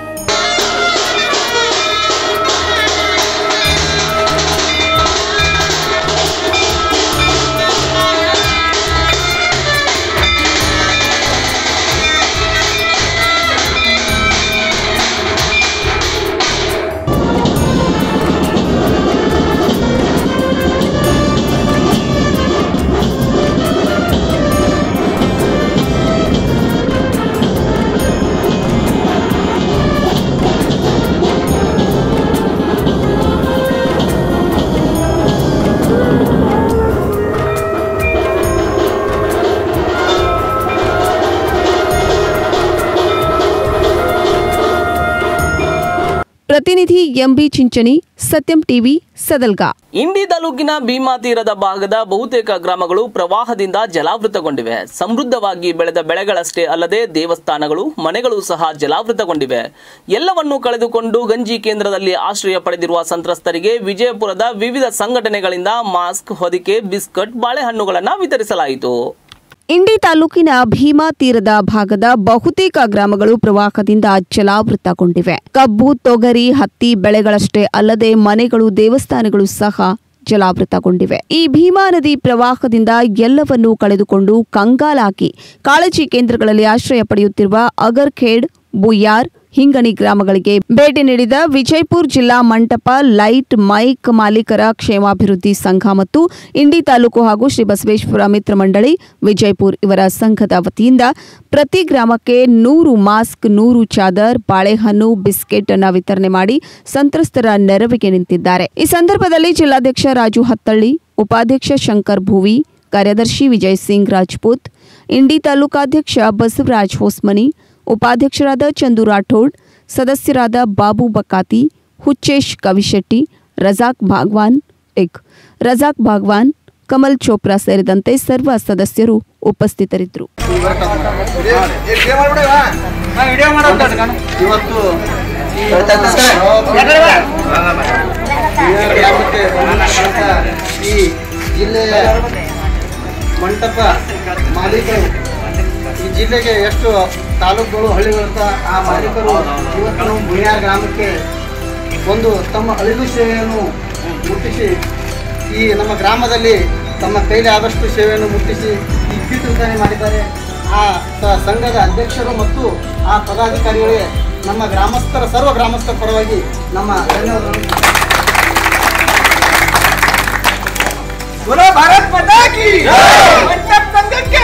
ಪ್ರತಿನಿಧಿ ಎಂಬಿ ಚಿಂಚಣಿ ಸತ್ಯಂ ಟಿವಿ ಸದಲ್ಗಾ ಇಂಡಿ ತಾಲೂಕಿನ ಭೀಮಾ ತೀರದ ಭಾಗದ ಬಹುತೇಕ ಗ್ರಾಮಗಳು ಪ್ರವಾಹದಿಂದ ಜಲಾವೃತಗೊಂಡಿವೆ ಸಮೃದ್ಧವಾಗಿ ಬೆಳೆದ ಬೆಳೆಗಳಷ್ಟೇ ಅಲ್ಲದೆ ದೇವಸ್ಥಾನಗಳು ಮನೆಗಳು ಸಹ ಜಲಾವೃತಗೊಂಡಿವೆ ಎಲ್ಲವನ್ನೂ ಕಳೆದುಕೊಂಡು ಗಂಜಿ ಕೇಂದ್ರದಲ್ಲಿ ಆಶ್ರಯ ಪಡೆದಿರುವ ಸಂತ್ರಸ್ತರಿಗೆ ವಿಜಯಪುರದ ವಿವಿಧ ಸಂಘಟನೆಗಳಿಂದ ಮಾಸ್ಕ್ ಹೊದಿಕೆ ಬಿಸ್ಕಟ್ ಬಾಳೆಹಣ್ಣುಗಳನ್ನು ವಿತರಿಸಲಾಯಿತು ಇಂಡಿ ತಾಲೂಕಿನ ಭೀಮಾ ತೀರದ ಭಾಗದ ಬಹುತೇಕ ಗ್ರಾಮಗಳು ಪ್ರವಾಹದಿಂದ ಜಲಾವೃತಗೊಂಡಿವೆ ಕಬ್ಬು ತೊಗರಿ ಹತ್ತಿ ಬೆಳೆಗಳಷ್ಟೇ ಅಲ್ಲದೆ ಮನೆಗಳು ದೇವಸ್ಥಾನಗಳು ಸಹ ಜಲಾವೃತಗೊಂಡಿವೆ ಈ ಭೀಮಾ ನದಿ ಪ್ರವಾಹದಿಂದ ಎಲ್ಲವನ್ನೂ ಕಳೆದುಕೊಂಡು ಕಂಗಾಲಾಗಿ ಕಾಳಜಿ ಕೇಂದ್ರಗಳಲ್ಲಿ ಆಶ್ರಯ ಪಡೆಯುತ್ತಿರುವ ಅಗರ್ಖೇಡ್ ಬುಯ್ಯಾರ್ ಹಿಂಗಣಿ ಗ್ರಾಮಗಳಿಗೆ ಭೇಟಿ ನೀಡಿದ ವಿಜಯಪುರ ಜಿಲ್ಲಾ ಮಂಟಪ ಲೈಟ್ ಮೈಕ್ ಮಾಲೀಕರ ಕ್ಷೇಮಾಭಿವೃದ್ಧಿ ಸಂಘ ಮತ್ತು ಇಂಡಿ ತಾಲೂಕು ಹಾಗೂ ಶ್ರೀ ಬಸವೇಶ್ವರ ಮಿತ್ರ ಮಂಡಳಿ ವಿಜಯಪುರ ಇವರ ಸಂಘದ ವತಿಯಿಂದ ಪ್ರತಿ ಗ್ರಾಮಕ್ಕೆ ನೂರು ಮಾಸ್ಕ್ ನೂರು ಚಾದರ್ ಬಾಳೆಹಣ್ಣು ಬಿಸ್ಕೆಟ್ ಅನ್ನ ವಿತರಣೆ ಮಾಡಿ ಸಂತ್ರಸ್ತರ ನೆರವಿಗೆ ನಿಂತಿದ್ದಾರೆ ಈ ಸಂದರ್ಭದಲ್ಲಿ ಜಿಲ್ಲಾಧ್ಯಕ್ಷ ರಾಜು ಹತ್ತಳ್ಳಿ ಉಪಾಧ್ಯಕ್ಷ ಶಂಕರ್ ಭುವಿ ಕಾರ್ಯದರ್ಶಿ ವಿಜಯ್ ಸಿಂಗ್ ರಾಜ್ಪೂತ್ ಇಂಡಿ ತಾಲೂಕಾಧ್ಯಕ್ಷ ಬಸವರಾಜ್ ಹೋಸ್ಮನಿ ಉಪಾಧ್ಯಕ್ಷರಾದ ಚಂದು ರಾಠೋಡ್ ಸದಸ್ಯರಾದ ಬಾಬು ಬಕಾತಿ ಹುಚ್ಚೇಶ್ ಕವಿಶೆಟ್ಟಿ ರಜಾಕ್ ಭಾಗ್ವಾನ್ ಟಿಕ್ ರಜಾಕ್ ಭಾಗ್ವಾನ್ ಕಮಲ್ ಚೋಪ್ರಾ ಸೇರಿದಂತೆ ಸರ್ವ ಸದಸ್ಯರು ಉಪಸ್ಥಿತರಿದ್ದರು ಇವತ್ತು ಈ ಗ್ರಾಮಕ್ಕೆ ಬಂದಂತ ಈ ಜಿಲ್ಲೆಯ ಮಂಟಪ ಮಾಲೀಕರು ಈ ಜಿಲ್ಲೆಗೆ ಎಷ್ಟು ತಾಲೂಕುಗಳು ಹಳ್ಳಿಗಳಿರ್ತ ಆ ಮಾಲೀಕರು ಇವತ್ತು ನಾವು ಬುಣಿಯಾರ್ ಗ್ರಾಮಕ್ಕೆ ಒಂದು ತಮ್ಮ ಅಳಿಲು ಸೇವೆಯನ್ನು ಮುಟ್ಟಿಸಿ ಈ ನಮ್ಮ ಗ್ರಾಮದಲ್ಲಿ ತಮ್ಮ ಕೈಲಿ ಆದಷ್ಟು ಸೇವೆಯನ್ನು ಮುಟ್ಟಿಸಿ ಈ ಕಿಟ್ ವಿತರಣೆ ಮಾಡಿದ್ದಾರೆ ಆ ಸ- ಸಂಘದ ಅಧ್ಯಕ್ಷರು ಮತ್ತು ಆ ಪದಾಧಿಕಾರಿಗಳಿಗೆ ನಮ್ಮ ಗ್ರಾಮಸ್ಥರ ಸರ್ವ ಗ್ರಾಮಸ್ಥರ ಪರವಾಗಿ ನಮ್ಮ ಧನ್ಯವಾದಗಳು ಭಾರತ್ ಮಾತಾ ಕಿ ಮಂಟಪ ಸಂಘಕ್ಕೆ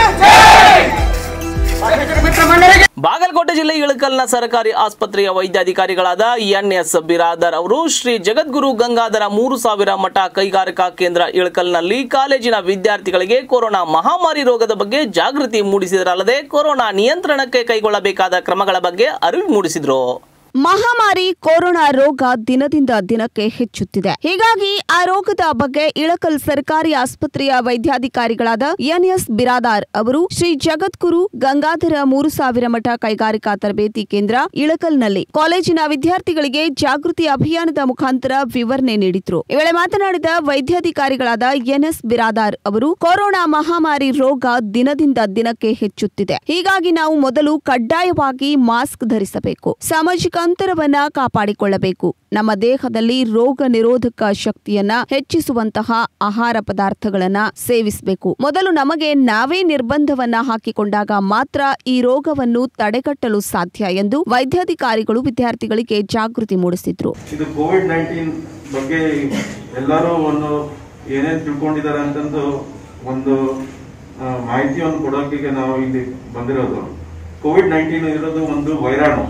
ಮಿತ್ರ ಮಂಡಳಿಗೆ ಬಾಗಲಕೋಟೆ ಜಿಲ್ಲೆ ಇಳಕಲ್ನ ಸರ್ಕಾರಿ ಆಸ್ಪತ್ರೆಯ ವೈದ್ಯಾಧಿಕಾರಿಗಳಾದ ಎನ್ ಎಸ್ ಬಿರಾದರ್ ಅವರು ಶ್ರೀ ಜಗದ್ಗುರು ಗಂಗಾಧರ ಮೂರು ಸಾವಿರ ಮಠ ಕೈಗಾರಿಕಾ ಕೇಂದ್ರ ಇಳಕಲ್ನಲ್ಲಿ ಕಾಲೇಜಿನ ವಿದ್ಯಾರ್ಥಿಗಳಿಗೆ ಕೊರೋನಾ ಮಹಾಮಾರಿ ರೋಗದ ಬಗ್ಗೆ ಜಾಗೃತಿ ಮೂಡಿಸಿದರಲ್ಲದೆ ಕೊರೋನಾ ನಿಯಂತ್ರಣಕ್ಕೆ ಕೈಗೊಳ್ಳಬೇಕಾದ ಕ್ರಮಗಳ ಬಗ್ಗೆ ಅರಿವು ಮೂಡಿಸಿದರು ಮಹಾಮಾರಿ ಕೊರೋನಾ ರೋಗ ದಿನದಿಂದ ದಿನಕ್ಕೆ ಹೆಚ್ಚುತ್ತಿದೆ ಹೀಗಾಗಿ ಆ ರೋಗದ ಬಗ್ಗೆ ಇಳಕಲ್ ಸರ್ಕಾರಿ ಆಸ್ಪತ್ರೆಯ ವೈದ್ಯಾಧಿಕಾರಿಗಳಾದ ಎನ್ಎಸ್ ಬಿರಾದಾರ್ ಅವರು ಶ್ರೀ ಜಗದ್ಗುರು ಗಂಗಾಧರ ಮೂರು ಸಾವಿರ ಮಠ ಕೈಗಾರಿಕಾ ತರಬೇತಿ ಕೇಂದ್ರ ಇಳಕಲ್ನಲ್ಲಿ ಕಾಲೇಜಿನ ವಿದ್ಯಾರ್ಥಿಗಳಿಗೆ ಜಾಗೃತಿ ಅಭಿಯಾನದ ಮುಖಾಂತರ ವಿವರಣೆ ನೀಡಿದ್ರು ಈ ವೇಳೆ ಮಾತನಾಡಿದ ವೈದ್ಯಾಧಿಕಾರಿಗಳಾದ ಎನ್ಎಸ್ ಬಿರಾದಾರ್ ಅವರು ಕೊರೋನಾ ಮಹಾಮಾರಿ ರೋಗ ದಿನದಿಂದ ದಿನಕ್ಕೆ ಹೆಚ್ಚುತ್ತಿದೆ ಹೀಗಾಗಿ ನಾವು ಮೊದಲು ಕಡ್ಡಾಯವಾಗಿ ಮಾಸ್ಕ್ ಧರಿಸಬೇಕು ಸಾಮಾಜಿಕ ಅಂತರವನ್ನ ಕಾಪಾಡಿಕೊಳ್ಳಬೇಕು ನಮ್ಮ ದೇಹದಲ್ಲಿ ರೋಗ ನಿರೋಧಕ ಶಕ್ತಿಯನ್ನ ಹೆಚ್ಚಿಸುವಂತಹ ಆಹಾರ ಪದಾರ್ಥಗಳನ್ನ ಸೇವಿಸಬೇಕು ಮೊದಲು ನಮಗೆ ನಾವೇ ನಿರ್ಬಂಧವನ್ನ ಹಾಕಿಕೊಂಡಾಗ ಮಾತ್ರ ಈ ರೋಗವನ್ನು ತಡೆಗಟ್ಟಲು ಸಾಧ್ಯ ಎಂದು ವೈದ್ಯಾಧಿಕಾರಿಗಳು ವಿದ್ಯಾರ್ಥಿಗಳಿಗೆ ಜಾಗೃತಿ ಮೂಡಿಸಿದ್ರು ಇದು ಕೋವಿಡ್ ನೈನ್ಟೀನ್ ಬಗ್ಗೆ ಎಲ್ಲರೂ ಒಂದು ಏನೇನ್ ತಿಳ್ಕೊಂಡಿದ್ದಾರೆ ಅಂತಂದು ಒಂದು ಆ, ಮಾಹಿತಿಯನ್ನು ಕೊಡೋಕೆ ನಾವು ಇಲ್ಲಿ ಬಂದಿರೋದು ಕೋವಿಡ್ ನೈನ್ಟೀನ್ ಇರೋದು ಒಂದು ವೈರಾಣು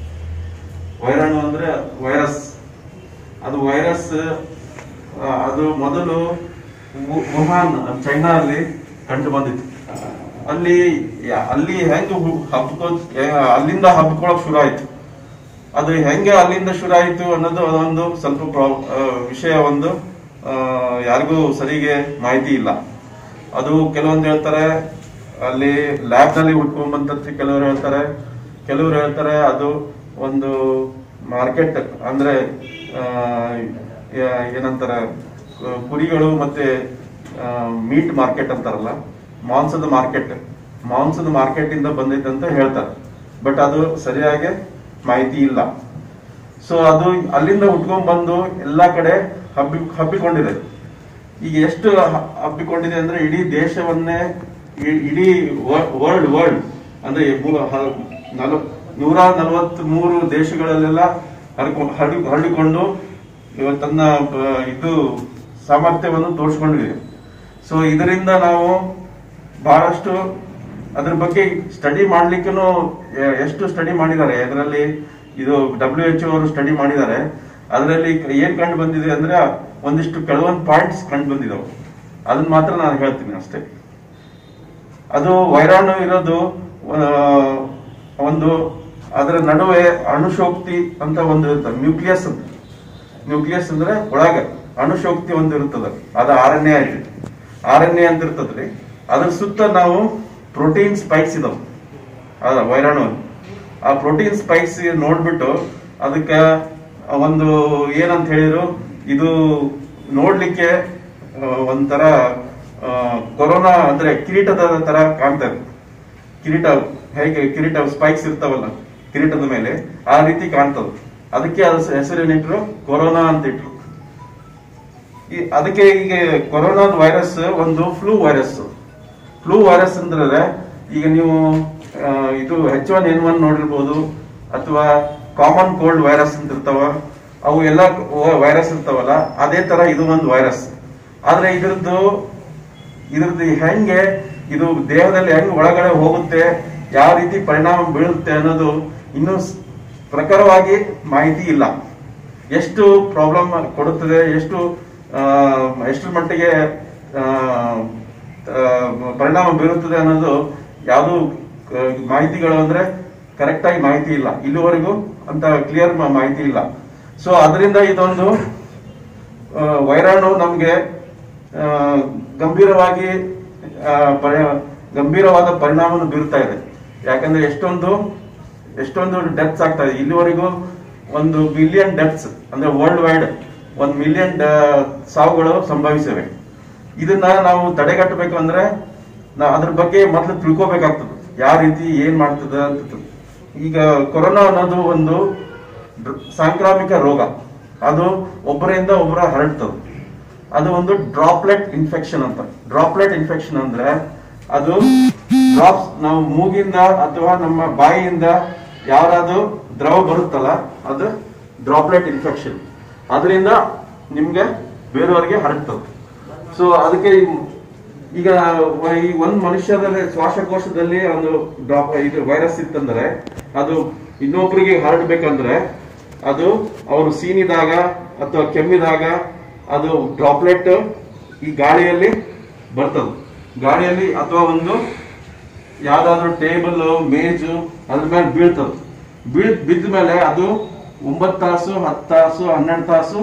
ವೈರಾಣು ಅಂದ್ರೆ ವೈರಸ್ ಅದು ವೈರಸ್ ಆ, ಅದು ಮೊದಲು ವು- ವುಹಾನ್ ಚೈನಾ ಅಲ್ಲಿ ಕಂಡು ಬಂದಿತ್ತು ಅಲ್ಲಿ ಯಾ- ಅಲ್ಲಿ ಹೆಂಗ್ ಹಬ್ಕೋ ಅಲ್ಲಿಂದ ಹಬ್ಕೊಳಕ್ ಶುರು ಆಯ್ತು ಅದು ಹೆಂಗೆ ಅಲ್ಲಿಂದ ಶುರು ಆಯ್ತು ಅನ್ನೋದು ಅದೊಂದು ಸ್ವಲ್ಪ ಪ್ರಾಬ್- ಆ, ವಿಷಯ ಒಂದು ಆ, ಯಾರಿಗೂ ಸರಿಗೆ ಮಾಹಿತಿ ಇಲ್ಲ ಅದು ಕೆಲವೊಂದು ಹೇಳ್ತಾರೆ ಅಲ್ಲಿ ಲ್ಯಾಬ್ ನಲ್ಲಿ ಹುಟ್ಕೊಂಬಂತದ್ದು ಕೆಲವರು ಹೇಳ್ತಾರೆ ಕೆಲವರು ಹೇಳ್ತಾರೆ ಅದು ಒಂದು ಮಾರ್ಕೆಟ್ ಅಂದ್ರೆ ಆ, ಯಾ- ಏನಂತಾರೆ ಕು- ಕುರಿಗಳು ಮತ್ತೆ ಮೀಟ್ ಮಾರ್ಕೆಟ್ ಅಂತಾರಲ್ಲ ಮಾಂಸದ ಮಾರ್ಕೆಟ್ ಮಾಂಸದ ಮಾರ್ಕೆಟ್ ಇಂದ ಬಂದೈತೆ ಅಂತ ಹೇಳ್ತಾರೆ ಬಟ್ ಅದು ಸರಿಯಾಗಿ ಮಾಹಿತಿ ಇಲ್ಲ ಸೊ ಅದು ಅಲ್ಲಿಂದ ಉಟ್ಕೊಂಡ್ ಬಂದು ಎಲ್ಲಾ ಕಡೆ ಹಬ್ಬಿ ಹಬ್ಬಿಕೊಂಡಿದೆ ಈಗ ಎಷ್ಟು ಹ- ಹಬ್ಬಿಕೊಂಡಿದೆ ಅಂದ್ರೆ ಇಡೀ ದೇಶವನ್ನೇ ಇ- ಇಡೀ ವರ್ಲ್ಡ್ ವರ್ಲ್ಡ್ ಅಂದ್ರೆ ಮೂ- ಹ- ನಲ- ನೂರ ನಲವತ್ತ್ ಮೂರು ದೇಶಗಳಲ್ಲೆಲ್ಲ ಹರಡ್ಕೊ- ಹರಡಿ ಹರಡಿಕೊಂಡು ಇವತ್ತು ತನ್ನ ಆ, ಇದು ಸಾಮರ್ಥ್ಯವನ್ನು ತೋರಿಸ್ಕೊಂಡಿದೆ ಸೊ ಇದರಿಂದ ನಾವು ಬಹಳಷ್ಟು ಅದ್ರ ಬಗ್ಗೆ ಸ್ಟಡಿ ಮಾಡ್ಲಿಕ್ಕೂ ಎಷ್ಟು ಸ್ಟಡಿ ಮಾಡಿದ್ದಾರೆ ಅದರಲ್ಲಿ ಇದು ಡಬ್ಲ್ಯೂ ಎಚ್ ಅವರು ಸ್ಟಡಿ ಮಾಡಿದ್ದಾರೆ ಅದರಲ್ಲಿ ಏನ್ ಕಂಡು ಬಂದಿದೆ ಅಂದ್ರೆ ಒಂದಿಷ್ಟು ಕೆಲವೊಂದು ಪಾಯಿಂಟ್ಸ್ ಕಂಡು ಬಂದಿದಾವೆ ಅದನ್ನ ಮಾತ್ರ ನಾನು ಹೇಳ್ತೀನಿ ಅಷ್ಟೇ ಅದು ವೈರಾಣು ಇರೋದು ಆ, ಒಂದು ಅದರ ನಡುವೆ ಅಣುಶೋಕ್ತಿ ಅಂತ ಒಂದು ನ್ಯೂಕ್ಲಿಯಸ್ ಅಂತ ನ್ಯೂಕ್ಲಿಯಸ್ ಅಂದ್ರೆ ಒಳಗೆ ಅಣುಶೋಕ್ತಿ ಒಂದು ಇರ್ತದ ಅದು ಆರ್ ಎನ್ ಎ ಆಯ್ತು ಆರ್ ಎನ್ ಎ ಅಂತ ಇರ್ತದ್ರಿ ಅದ್ರ ಸುತ್ತ ನಾವು ಪ್ರೋಟೀನ್ ಸ್ಪೈಕ್ಸ್ ಇದಾವ ಅದ ವೈರಾಣು ಆ ಪ್ರೋಟೀನ್ ಸ್ಪೈಕ್ಸ್ ನೋಡ್ಬಿಟ್ಟು ಅದಕ್ಕೆ ಒಂದು ಏನಂತ ಹೇಳಿದ್ರು ಇದು ನೋಡ್ಲಿಕ್ಕೆ ಆ, ಒಂಥರ ಆ, ಕೊರೋನಾ ಅಂದ್ರೆ ಕಿರೀಟದ ತರ ಕಾಣ್ತದೆ ಕಿರೀಟ ಹೇಗೆ ಕಿರೀಟ ಸ್ಪೈಕ್ಸ್ ಇರ್ತಾವಲ್ಲ ಕಿರೀಟದ ಮೇಲೆ ಆ ರೀತಿ ಕಾಣ್ತದೆ ಅದಕ್ಕೆ ಅದು ಹೆಸರೇನಿಟ್ರು ಕೊರೋನಾ ಅಂತ ಇಟ್ರು ಈ ಅದಕ್ಕೆ ಈಗ ಕೊರೋನಾ ವೈರಸ್ ಒಂದು ಫ್ಲೂ ವೈರಸ್ ಫ್ಲೂ ವೈರಸ್ ಅಂದ್ರೆ ಈಗ ನೀವು ಆ, ಇದು ಹೆಚ್ ಒನ್ ಎನ್ ಒನ್ ನೋಡಿರ್ಬೋದು ಅಥವಾ ಕಾಮನ್ ಕೋಲ್ಡ್ ವೈರಸ್ ಅಂತ ಇರ್ತಾವ ಅವು ಎಲ್ಲ ವೈರಸ್ ಇರ್ತಾವಲ್ಲ ಅದೇ ತರ ಇದು ಒಂದು ವೈರಸ್ ಆದ್ರೆ ಇದ್ರದ್ದು ಇದ್ರದ್ದು ಹೆಂಗೆ ಇದು ದೇಹದಲ್ಲಿ ಹೆಂಗ್ ಒಳಗಡೆ ಹೋಗುತ್ತೆ ಯಾವ ರೀತಿ ಪರಿಣಾಮ ಬೀಳುತ್ತೆ ಅನ್ನೋದು ಇನ್ನೂ ಸ್- ಪ್ರಖರವಾಗಿ ಮಾಹಿತಿ ಇಲ್ಲ ಎಷ್ಟು ಪ್ರಾಬ್ಲಮ್ ಕೊಡುತ್ತದೆ ಎಷ್ಟು ಆ, ಎಷ್ಟರ ಮಟ್ಟಿಗೆ ಆ, ಆ, ಪರಿಣಾಮ ಬೀರುತ್ತದೆ ಅನ್ನೋದು ಯಾವುದು ಮಾಹಿತಿಗಳು ಅಂದ್ರೆ ಕರೆಕ್ಟ್ ಆಗಿ ಮಾಹಿತಿ ಇಲ್ಲ ಇಲ್ಲಿವರೆಗೂ ಅಂತ ಕ್ಲಿಯರ್ ಮಾಹಿತಿ ಇಲ್ಲ ಸೊ ಅದರಿಂದ ಇದೊಂದು ಆ, ವೈರಾಣು ನಮ್ಗೆ ಆ, ಗಂಭೀರವಾಗಿ ಆ, ಪರಿ- ಗಂಭೀರವಾದ ಪರಿಣಾಮವನ್ನು ಬೀರ್ತಾ ಇದೆ ಯಾಕಂದ್ರೆ ಎಷ್ಟೊಂದು ಎಷ್ಟೊಂದು ಡೆತ್ಸ್ ಆಗ್ತಾ ಇದೆ ಇಲ್ಲಿವರೆಗೂ ಒಂದು ಮಿಲಿಯನ್ ಡೆತ್ಸ್ ಅಂದ್ರೆ ವರ್ಲ್ಡ್ ವೈಡ್ ಒಂದು ಮಿಲಿಯನ್ ಸಾವುಗಳು ಸಂಭವಿಸಿವೆ ಇದನ್ನ ನಾವು ತಡೆಗಟ್ಟಬೇಕು ಅಂದ್ರೆ ನಾ ಅದ್ರ ಬಗ್ಗೆ ಮೊದಲು ತಿಳ್ಕೊಬೇಕಾಗ್ತದೆ ಯಾವ ರೀತಿ ಏನ್ ಮಾಡ್ತದ ಅಂತ ಈಗ ಕೊರೋನಾ ಅನ್ನೋದು ಒಂದು ಡ್ರ- ಸಾಂಕ್ರಾಮಿಕ ರೋಗ ಅದು ಒಬ್ಬರಿಂದ ಒಬ್ಬರ ಹರಡ್ತದೆ ಅದು ಒಂದು ಡ್ರಾಪ್ಲೆಟ್ ಇನ್ಫೆಕ್ಷನ್ ಅಂತ ಡ್ರಾಪ್ಲೆಟ್ ಇನ್ಫೆಕ್ಷನ್ ಅಂದ್ರೆ ಅದು ಡ್ರಾಪ್ಸ್ ನಾವು ಮೂಗಿಂದ ಅಥವಾ ನಮ್ಮ ಬಾಯಿಯಿಂದ ಯಾರಾದ್ರೂ ದ್ರವ ಬರುತ್ತಲ್ಲ ಅದು ಡ್ರಾಪ್ಲೆಟ್ ಇನ್ಫೆಕ್ಷನ್ ಅದರಿಂದ ನಿಮ್ಗೆ ಬೇರೆಯವರಿಗೆ ಹರಡ್ತದೆ ಸೊ ಅದಕ್ಕೆ ಈ- ಈಗ ಈ ಒಂದ್ ಮನುಷ್ಯದಲ್ಲಿ ಶ್ವಾಸಕೋಶದಲ್ಲಿ ಒಂದು ಡ್ರಾಪ್ ಇದು ವೈರಸ್ ಇತ್ತಂದ್ರೆ ಅದು ಇನ್ನೊಬ್ಬರಿಗೆ ಹರಡ್ಬೇಕಂದ್ರೆ ಅದು ಅವರು ಸೀನಿದಾಗ ಅಥವಾ ಕೆಮ್ಮಿದಾಗ ಅದು ಡ್ರಾಪ್ಲೆಟ್ ಈ ಗಾಳಿಯಲ್ಲಿ ಬರ್ತದೆ ಗಾಳಿಯಲ್ಲಿ ಅಥವಾ ಒಂದು ಯಾವ್ದಾದ್ರು ಟೇಬಲ್ ಮೇಜು ಅದ್ರ ಮೇಲೆ ಬೀಳ್ತದೆ ಬೀಳ್ ಬಿದ್ದ ಮೇಲೆ ಅದು ಒಂಬತ್ತು ತಾಸು ಹತ್ತು ತಾಸು ಹನ್ನೆರಡು ತಾಸು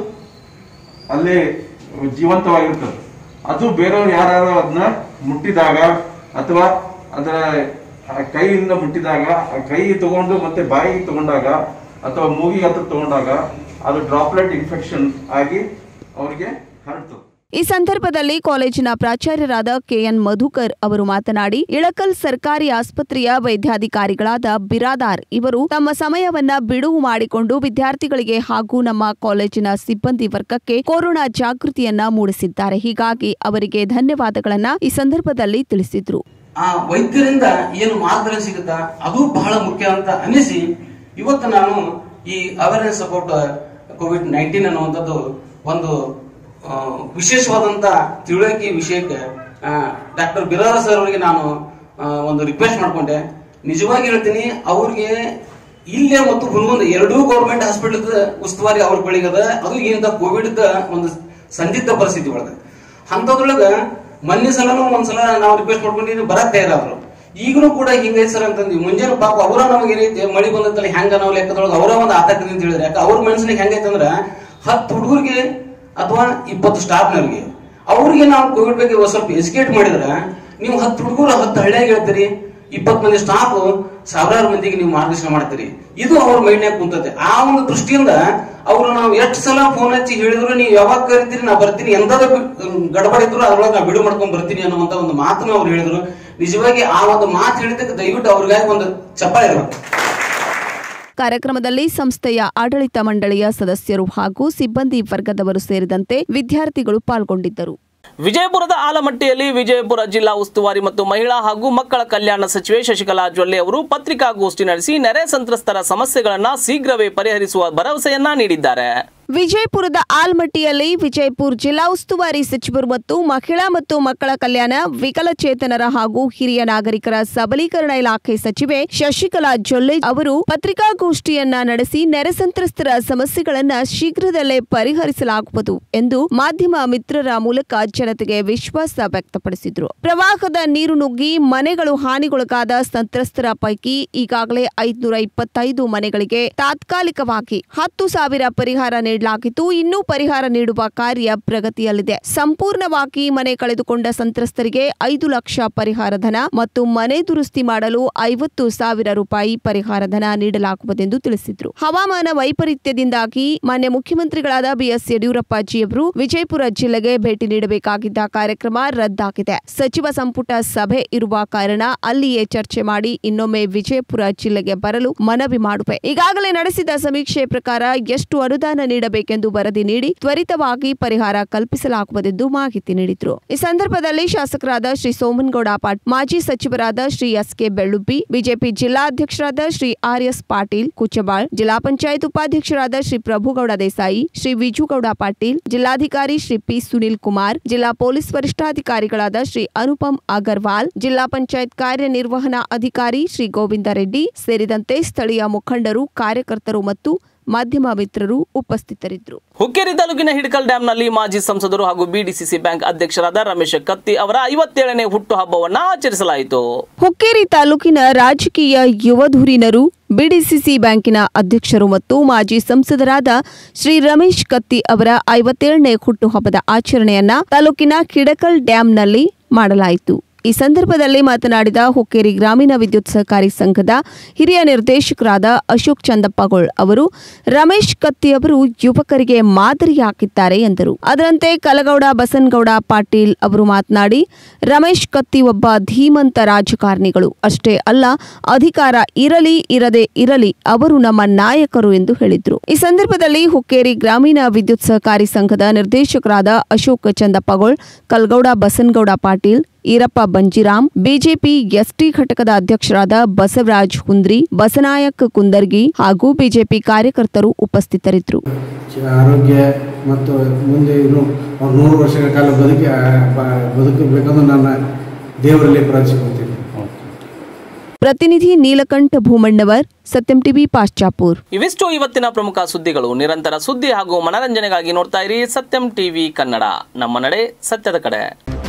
ಅಲ್ಲೇ ಜೀವಂತವಾಗಿರ್ತದೆ ಅದು ಬೇರೆಯವ್ರು ಯಾರು ಅದನ್ನ ಮುಟ್ಟಿದಾಗ ಅಥವಾ ಅದರ ಆ ಕೈಯಿಂದ ಮುಟ್ಟಿದಾಗ ಆ ಕೈ ತಗೊಂಡು ಮತ್ತೆ ಬಾಯಿಗೆ ತಗೊಂಡಾಗ ಅಥವಾ ಮೂಗಿಗೆ ಹತ್ರ ತಗೊಂಡಾಗ ಅದು ಡ್ರಾಪ್ಲೆಟ್ ಇನ್ಫೆಕ್ಷನ್ ಆಗಿ ಅವರಿಗೆ ಹರಡ್ತದೆ ಈ ಸಂದರ್ಭದಲ್ಲಿ ಕಾಲೇಜಿನ ಪ್ರಾಚಾರ್ಯರಾದ ಕೆಎನ್ ಮಧುಕರ್ ಅವರು ಮಾತನಾಡಿ ಇಳಕಲ್ ಸರ್ಕಾರಿ ಆಸ್ಪತ್ರೆಯ ವೈದ್ಯಾಧಿಕಾರಿಗಳಾದ ಬಿರಾದಾರ್ ಇವರು ತಮ್ಮ ಸಮಯವನ್ನ ಬಿಡುವು ಮಾಡಿಕೊಂಡು ವಿದ್ಯಾರ್ಥಿಗಳಿಗೆ ಹಾಗೂ ನಮ್ಮ ಕಾಲೇಜಿನ ಸಿಬ್ಬಂದಿ ವರ್ಗಕ್ಕೆ ಕೊರೋನಾ ಜಾಗೃತಿಯನ್ನ ಮೂಡಿಸಿದ್ದಾರೆ ಹೀಗಾಗಿ ಅವರಿಗೆ ಧನ್ಯವಾದಗಳನ್ನ ಈ ಸಂದರ್ಭದಲ್ಲಿ ತಿಳಿಸಿದ್ರು ಆ ವೈದ್ಯರಿಂದ ಏನು ಮಾರ್ಗದರ್ಶನ ಸಿಗುತ್ತಾ ಅದು ಬಹಳ ಮುಖ್ಯ ಅಂತ ಅನಿಸಿ ಇವತ್ತು ನಾನು ಈ ಅವೇರ್ನೆಸ್ ಅಬೌಟ್ ಕೋವಿಡ್ ನೈನ್ಟೀನ್ ಅನ್ನುವಂಥದ್ದು ಒಂದು ಆ, ವಿಶೇಷವಾದಂತ ತಿಳುವಳಿಕೆ ವಿಷಯಕ್ಕೆ ಡಾಕ್ಟರ್ ಬಿರಾರ ಸರ್ ಅವರಿಗೆ ನಾನು ಆ, ಒಂದು ರಿಕ್ವೆಸ್ಟ್ ಮಾಡ್ಕೊಂಡೆ ನಿಜವಾಗಿ ಹೇಳ್ತೀನಿ ಅವ್ರಿಗೆ ಇಲ್ಲೇ ಮತ್ತು ಹುನಗುಂದ ಎರಡೂ ಗೌರ್ಮೆಂಟ್ ಹಾಸ್ಪಿಟಲ್ ಉಸ್ತುವಾರಿ ಅವ್ರ ಬಳಿಗದ ಅದು ಏನಂತ ಕೋವಿಡ್ ಒಂದು ಸಂದಿಗ್ಧ ಪರಿಸ್ಥಿತಿ ಒಳಗ ಅಂತದ್ರೊಳಗ ಮೊನ್ನೆ ಸಲನು ಒಂದ್ಸಲ ನಾವು ರಿಕ್ವೆಸ್ಟ್ ಮಾಡ್ಕೊಂಡಿದ್ದು ಬರಕ್ ತಯಾರಾದ್ರು ಈಗಲೂ ಕೂಡ ಹಿಂಗೈತೆ ಸರ್ ಅಂತಂದ್ವಿ ಮುಂಜಾನೆ ಪಾಪ ಅವರ ನಮಗೆ ಏನೈತೆ ಮಳಿ ಬಂದತ್ತಲ್ಲ ಹೆಂಗ ನಾವು ಲೆಕ್ಕದೊಳಗೆ ಅವರ ಒಂದು ಆತಂಕದಿಂದ ಹೇಳಿದ್ರೆ ಯಾಕೆ ಅವ್ರ ಮನಸ್ಸಿನಾಗ ಹೆಂಗೈತೆ ಅಂದ್ರ ಹತ್ತು ಹುಡುಗರಿಗೆ ಅಥವಾ ಇಪ್ಪತ್ತು ಸ್ಟಾಫ್ನವ್ರಿಗೆ ಅವ್ರಿಗೆ ನಾವು ಕೋವಿಡ್ ಬಗ್ಗೆ ಒಂದ್ ಸ್ವಲ್ಪ ಎಜುಕೇಟ್ ಮಾಡಿದ್ರೆ ನೀವು ಹತ್ತು ಹುಡುಗರು ಹತ್ತು ಹಳ್ಳಿಯಾಗ ಹೇಳ್ತೀರಿ ಇಪ್ಪತ್ತು ಮಂದಿ ಸ್ಟಾಫ್ ಸಾವಿರಾರು ಮಂದಿಗೆ ನೀವು ಮಾರ್ಗದರ್ಶನ ಮಾಡ್ತೀರಿ ಇದು ಅವ್ರ ಮೈಂಡ್ನಾಗ ಕುಂತತೆ ಆ ಒಂದು ದೃಷ್ಟಿಯಿಂದ ಅವ್ರು ನಾವು ಎಷ್ಟು ಸಲ ಫೋನ್ ಹಚ್ಚಿ ಹೇಳಿದ್ರು ನೀವು ಯಾವಾಗ ಕರಿತೀರಿ ನಾ ಬರ್ತೀನಿ ಎಂದಾದ್ರೂ ಗಡಬಡ ಇದ್ರು ಅದ್ರೊಳಗೆ ನಾ ಬಿಡು ಮಾಡ್ಕೊಂಡ್ ಬರ್ತೀನಿ ಅನ್ನುವಂತ ಒಂದು ಮಾತನ್ನ ಅವ್ರು ಹೇಳಿದ್ರು ನಿಜವಾಗಿ ಆ ಒಂದು ಮಾತು ಹೇಳಿದಕ್ಕೆ ದಯವಿಟ್ಟು ಅವ್ರಿಗಾಗಿ ಒಂದು ಚಪ್ಪಾಳೆ ಇರ್ಬೇಕು ಕಾರ್ಯಕ್ರಮದಲ್ಲಿ ಸಂಸ್ಥೆಯ ಆಡಳಿತ ಮಂಡಳಿಯ ಸದಸ್ಯರು ಹಾಗೂ ಸಿಬ್ಬಂದಿ ವರ್ಗದವರು ಸೇರಿದಂತೆ ವಿದ್ಯಾರ್ಥಿಗಳು ಪಾಲ್ಗೊಂಡಿದ್ದರು ವಿಜಯಪುರದ ಆಲಮಟ್ಟಿಯಲ್ಲಿ ವಿಜಯಪುರ ಜಿಲ್ಲಾ ಉಸ್ತುವಾರಿ ಮತ್ತು ಮಹಿಳಾ ಹಾಗೂ ಮಕ್ಕಳ ಕಲ್ಯಾಣ ಸಚಿವೆ ಶಶಿಕಲಾ ಜೊಲ್ಲೆ ಅವರು ಪತ್ರಿಕಾಗೋಷ್ಠಿ ನಡೆಸಿ ನೆರೆ ಸಂತ್ರಸ್ತರ ಸಮಸ್ಯೆಗಳನ್ನ ಶೀಘ್ರವೇ ಪರಿಹರಿಸುವ ಭರವಸೆಯನ್ನ ನೀಡಿದ್ದಾರೆ ವಿಜಯಪುರದ ಆಲ್ಮಟ್ಟಿಯಲ್ಲಿ ವಿಜಯಪುರ ಜಿಲ್ಲಾ ಉಸ್ತುವಾರಿ ಸಚಿವರು ಮತ್ತು ಮಹಿಳಾ ಮತ್ತು ಮಕ್ಕಳ ಕಲ್ಯಾಣ ವಿಕಲಚೇತನರ ಹಾಗೂ ಹಿರಿಯ ನಾಗರಿಕರ ಸಬಲೀಕರಣ ಇಲಾಖೆ ಸಚಿವೆ ಶಶಿಕಲಾ ಜೊಲ್ಲೆ ಅವರು ಪತ್ರಿಕಾಗೋಷ್ಠಿಯನ್ನ ನಡೆಸಿ ನೆರೆ ಸಂತ್ರಸ್ತರ ಸಮಸ್ಯೆಗಳನ್ನ ಶೀಘ್ರದಲ್ಲೇ ಪರಿಹರಿಸಲಾಗುವುದು ಎಂದು ಮಾಧ್ಯಮ ಮಿತ್ರರ ಮೂಲಕ ಜನತೆಗೆ ವಿಶ್ವಾಸ ವ್ಯಕ್ತಪಡಿಸಿದ್ರು ಪ್ರವಾಹದ ನೀರು ನುಗ್ಗಿ ಮನೆಗಳು ಹಾನಿಗೊಳಗಾದ ಸಂತ್ರಸ್ತರ ಪೈಕಿ ಈಗಾಗಲೇ ಐದುನೂರ ಇಪ್ಪತ್ತೈದು ಮನೆಗಳಿಗೆ ತಾತ್ಕಾಲಿಕವಾಗಿ ಹತ್ತು ಸಾವಿರ ಪರಿಹಾರ ನೀಡಲಾಗಿದ್ದು ಇನ್ನೂ ಪರಿಹಾರ ನೀಡುವ ಕಾರ್ಯ ಪ್ರಗತಿಯಲ್ಲಿದೆ ಸಂಪೂರ್ಣವಾಗಿ ಮನೆ ಕಳೆದುಕೊಂಡ ಸಂತ್ರಸ್ತರಿಗೆ ಐದು ಲಕ್ಷ ಪರಿಹಾರ ಧನ ಮತ್ತು ಮನೆ ದುರಸ್ತಿ ಮಾಡಲು ಐವತ್ತು ಸಾವಿರ ರೂಪಾಯಿ ಪರಿಹಾರ ಧನ ನೀಡಲಾಗುವುದೆಂದು ತಿಳಿಸಿದ್ರು ಹವಾಮಾನ ವೈಪರೀತ್ಯದಿಂದಾಗಿ ಮಾನ್ಯ ಮುಖ್ಯಮಂತ್ರಿಗಳಾದ ಬಿಎಸ್ ಯಡಿಯೂರಪ್ಪಜಿಯವರು ವಿಜಯಪುರ ಜಿಲ್ಲೆಗೆ ಭೇಟಿ ನೀಡಬೇಕಾಗಿದ್ದ ಕಾರ್ಯಕ್ರಮ ರದ್ದಾಗಿದೆ ಸಚಿವ ಸಂಪುಟ ಸಭೆ ಇರುವ ಕಾರಣ ಅಲ್ಲಿಯೇ ಚರ್ಚೆ ಮಾಡಿ ಇನ್ನೊಮ್ಮೆ ವಿಜಯಪುರ ಜಿಲ್ಲೆಗೆ ಬರಲು ಮನವಿ ಮಾಡುವೆ ಈಗಾಗಲೇ ನಡೆಸಿದ ಸಮೀಕ್ಷೆ ಪ್ರಕಾರ ಎಷ್ಟು ಅನುದಾನ ನೀಡಬೇಕೆಂದು ವರದಿ ನೀಡಿ ತ್ವರಿತವಾಗಿ ಪರಿಹಾರ ಕಲ್ಪಿಸಲಾಗುವುದೆಂದು ಮಾಹಿತಿ ನೀಡಿದ್ರು ಈ ಸಂದರ್ಭದಲ್ಲಿ ಶಾಸಕರಾದ ಶ್ರೀ ಸೋಮನಗೌಡ ಪಾಟ್ ಮಾಜಿ ಸಚಿವರಾದ Shri S K Belubbi BJP ಜಿಲ್ಲಾಧ್ಯಕ್ಷರಾದ ಶ್ರೀ ಆರ್ ಎಸ್ ಪಾಟೀಲ್ ಕುಚ್ಚಬಾಳ್ ಜಿಲ್ಲಾ ಪಂಚಾಯತ್ ಉಪಾಧ್ಯಕ್ಷರಾದ ಶ್ರೀ ಪ್ರಭುಗೌಡ ದೇಸಾಯಿ ಶ್ರೀ ವಿಜುಗೌಡ ಪಾಟೀಲ್ ಜಿಲ್ಲಾಧಿಕಾರಿ ಶ್ರೀ ಪಿ ಸುನಿಲ್ ಕುಮಾರ್ ಜಿಲ್ಲಾ ಪೊಲೀಸ್ ವರಿಷ್ಠಾಧಿಕಾರಿಗಳಾದ ಶ್ರೀ ಅನುಪಮ್ ಅಗರ್ವಾಲ್ ಜಿಲ್ಲಾ ಪಂಚಾಯತ್ ಕಾರ್ಯನಿರ್ವಹಣಾ ಅಧಿಕಾರಿ ಶ್ರೀ ಗೋವಿಂದ ರೆಡ್ಡಿ ಸೇರಿದಂತೆ ಸ್ಥಳೀಯ ಮುಖಂಡರು ಕಾರ್ಯಕರ್ತರು ಮತ್ತು ಮಾಧ್ಯಮ ಮಿತ್ರರು ಉಪಸ್ಥಿತರಿದ್ದರು ಹುಕ್ಕೇರಿ ತಾಲೂಕಿನ ಹಿಡಕಲ್ ಡ್ಯಾಂನಲ್ಲಿ ಮಾಜಿ ಸಂಸದರು ಹಾಗೂ ಬಿಡಿಸಿಸಿ ಬ್ಯಾಂಕ್ ಅಧ್ಯಕ್ಷರಾದ ರಮೇಶ್ ಕತ್ತಿ ಅವರ ಐವತ್ತೇಳನೇ ಹುಟ್ಟುಹಬ್ಬವನ್ನ ಆಚರಿಸಲಾಯಿತು ಹುಕ್ಕೇರಿ ತಾಲೂಕಿನ ರಾಜಕೀಯ ಯುವಧುರೀಣರು ಬಿಡಿಸಿಸಿ ಬ್ಯಾಂಕಿನ ಅಧ್ಯಕ್ಷರು ಮತ್ತು ಮಾಜಿ ಸಂಸದರಾದ ಶ್ರೀ ರಮೇಶ್ ಕತ್ತಿ ಅವರ ಐವತ್ತೇಳನೇ ಹುಟ್ಟುಹಬ್ಬದ ಆಚರಣೆಯನ್ನ ತಾಲೂಕಿನ ಕಿಡಕಲ್ ಡ್ಯಾಂನಲ್ಲಿ ಮಾಡಲಾಯಿತು ಈ ಸಂದರ್ಭದಲ್ಲಿ ಮಾತನಾಡಿದ ಹುಕ್ಕೇರಿ ಗ್ರಾಮೀಣ ವಿದ್ಯುತ್ ಸಹಕಾರಿ ಸಂಘದ ಹಿರಿಯ ನಿರ್ದೇಶಕರಾದ ಅಶೋಕ್ ಚಂದಪ್ಪಗೋಳ್ ಅವರು ರಮೇಶ್ ಕತ್ತಿ ಅವರು ಯುವಕರಿಗೆ ಮಾದರಿಯಾಗಿದ್ದಾರೆ ಎಂದರು ಅದರಂತೆ ಕಲಗೌಡ ಬಸನಗೌಡ ಪಾಟೀಲ್ ಅವರು ಮಾತನಾಡಿ ರಮೇಶ್ ಕತ್ತಿ ಒಬ್ಬ ಧೀಮಂತ ರಾಜಕಾರಣಿಗಳು ಅಷ್ಟೇ ಅಲ್ಲ ಅಧಿಕಾರ ಇರಲಿ ಇರದೆ ಇರಲಿ ಅವರು ನಮ್ಮ ನಾಯಕರು ಎಂದು ಹೇಳಿದ್ರು ಈ ಸಂದರ್ಭದಲ್ಲಿ ಹುಕ್ಕೇರಿ ಗ್ರಾಮೀಣ ವಿದ್ಯುತ್ ಸಹಕಾರಿ ಸಂಘದ ನಿರ್ದೇಶಕರಾದ ಅಶೋಕ್ ಚಂದಪ್ಪಗೋಳ್ ಕಲ್ಗೌಡ ಬಸನಗೌಡ ಪಾಟೀಲ್ ಈರಪ್ಪ ಬಂಜಿರಾಮ್ ಬಿಜೆಪಿ ಎಸ್ಟಿ ಘಟಕದ ಅಧ್ಯಕ್ಷರಾದ ಬಸವರಾಜ್ ಹುಂದ್ರಿ ಬಸನಾಯಕ್ ಕುಂದರ್ಗಿ ಹಾಗೂ ಬಿಜೆಪಿ ಕಾರ್ಯಕರ್ತರು ಉಪಸ್ಥಿತರಿದ್ದರು ಚ- ಆರೋಗ್ಯ ಮತ್ತು ಮುಂದೆ ಇನ್ನು ಅವ್ರು ನೂರು ವರ್ಷಗಳ ಕಾಲ ಬದುಕಿ ಆ, ಬ- ಬದುಕಬೇಕಂದು ನನ್ನ ದೇವರಲ್ಲಿ ಪ್ರಾರ್ಥಿಸ್ಕೊತೀನಿ ಪ್ರತಿನಿಧಿ ನೀಲಕಂಠ ಭೂಮಣ್ಣವರ್ ಸತ್ಯಂ ಟಿವಿ ಪಾಶ್ಚಾಪುರ್ ಇವಿಷ್ಟು ಇವತ್ತಿನ ಪ್ರಮುಖ ಸುದ್ದಿಗಳು ನಿರಂತರ ಸುದ್ದಿ ಹಾಗೂ ಮನರಂಜನೆಗಾಗಿ ನೋಡ್ತಾ ಇರಿ ಸತ್ಯಂ ಟಿವಿ ಕನ್ನಡ ನಮ್ಮ ನಡೆ ಸತ್ಯದ ಕಡೆ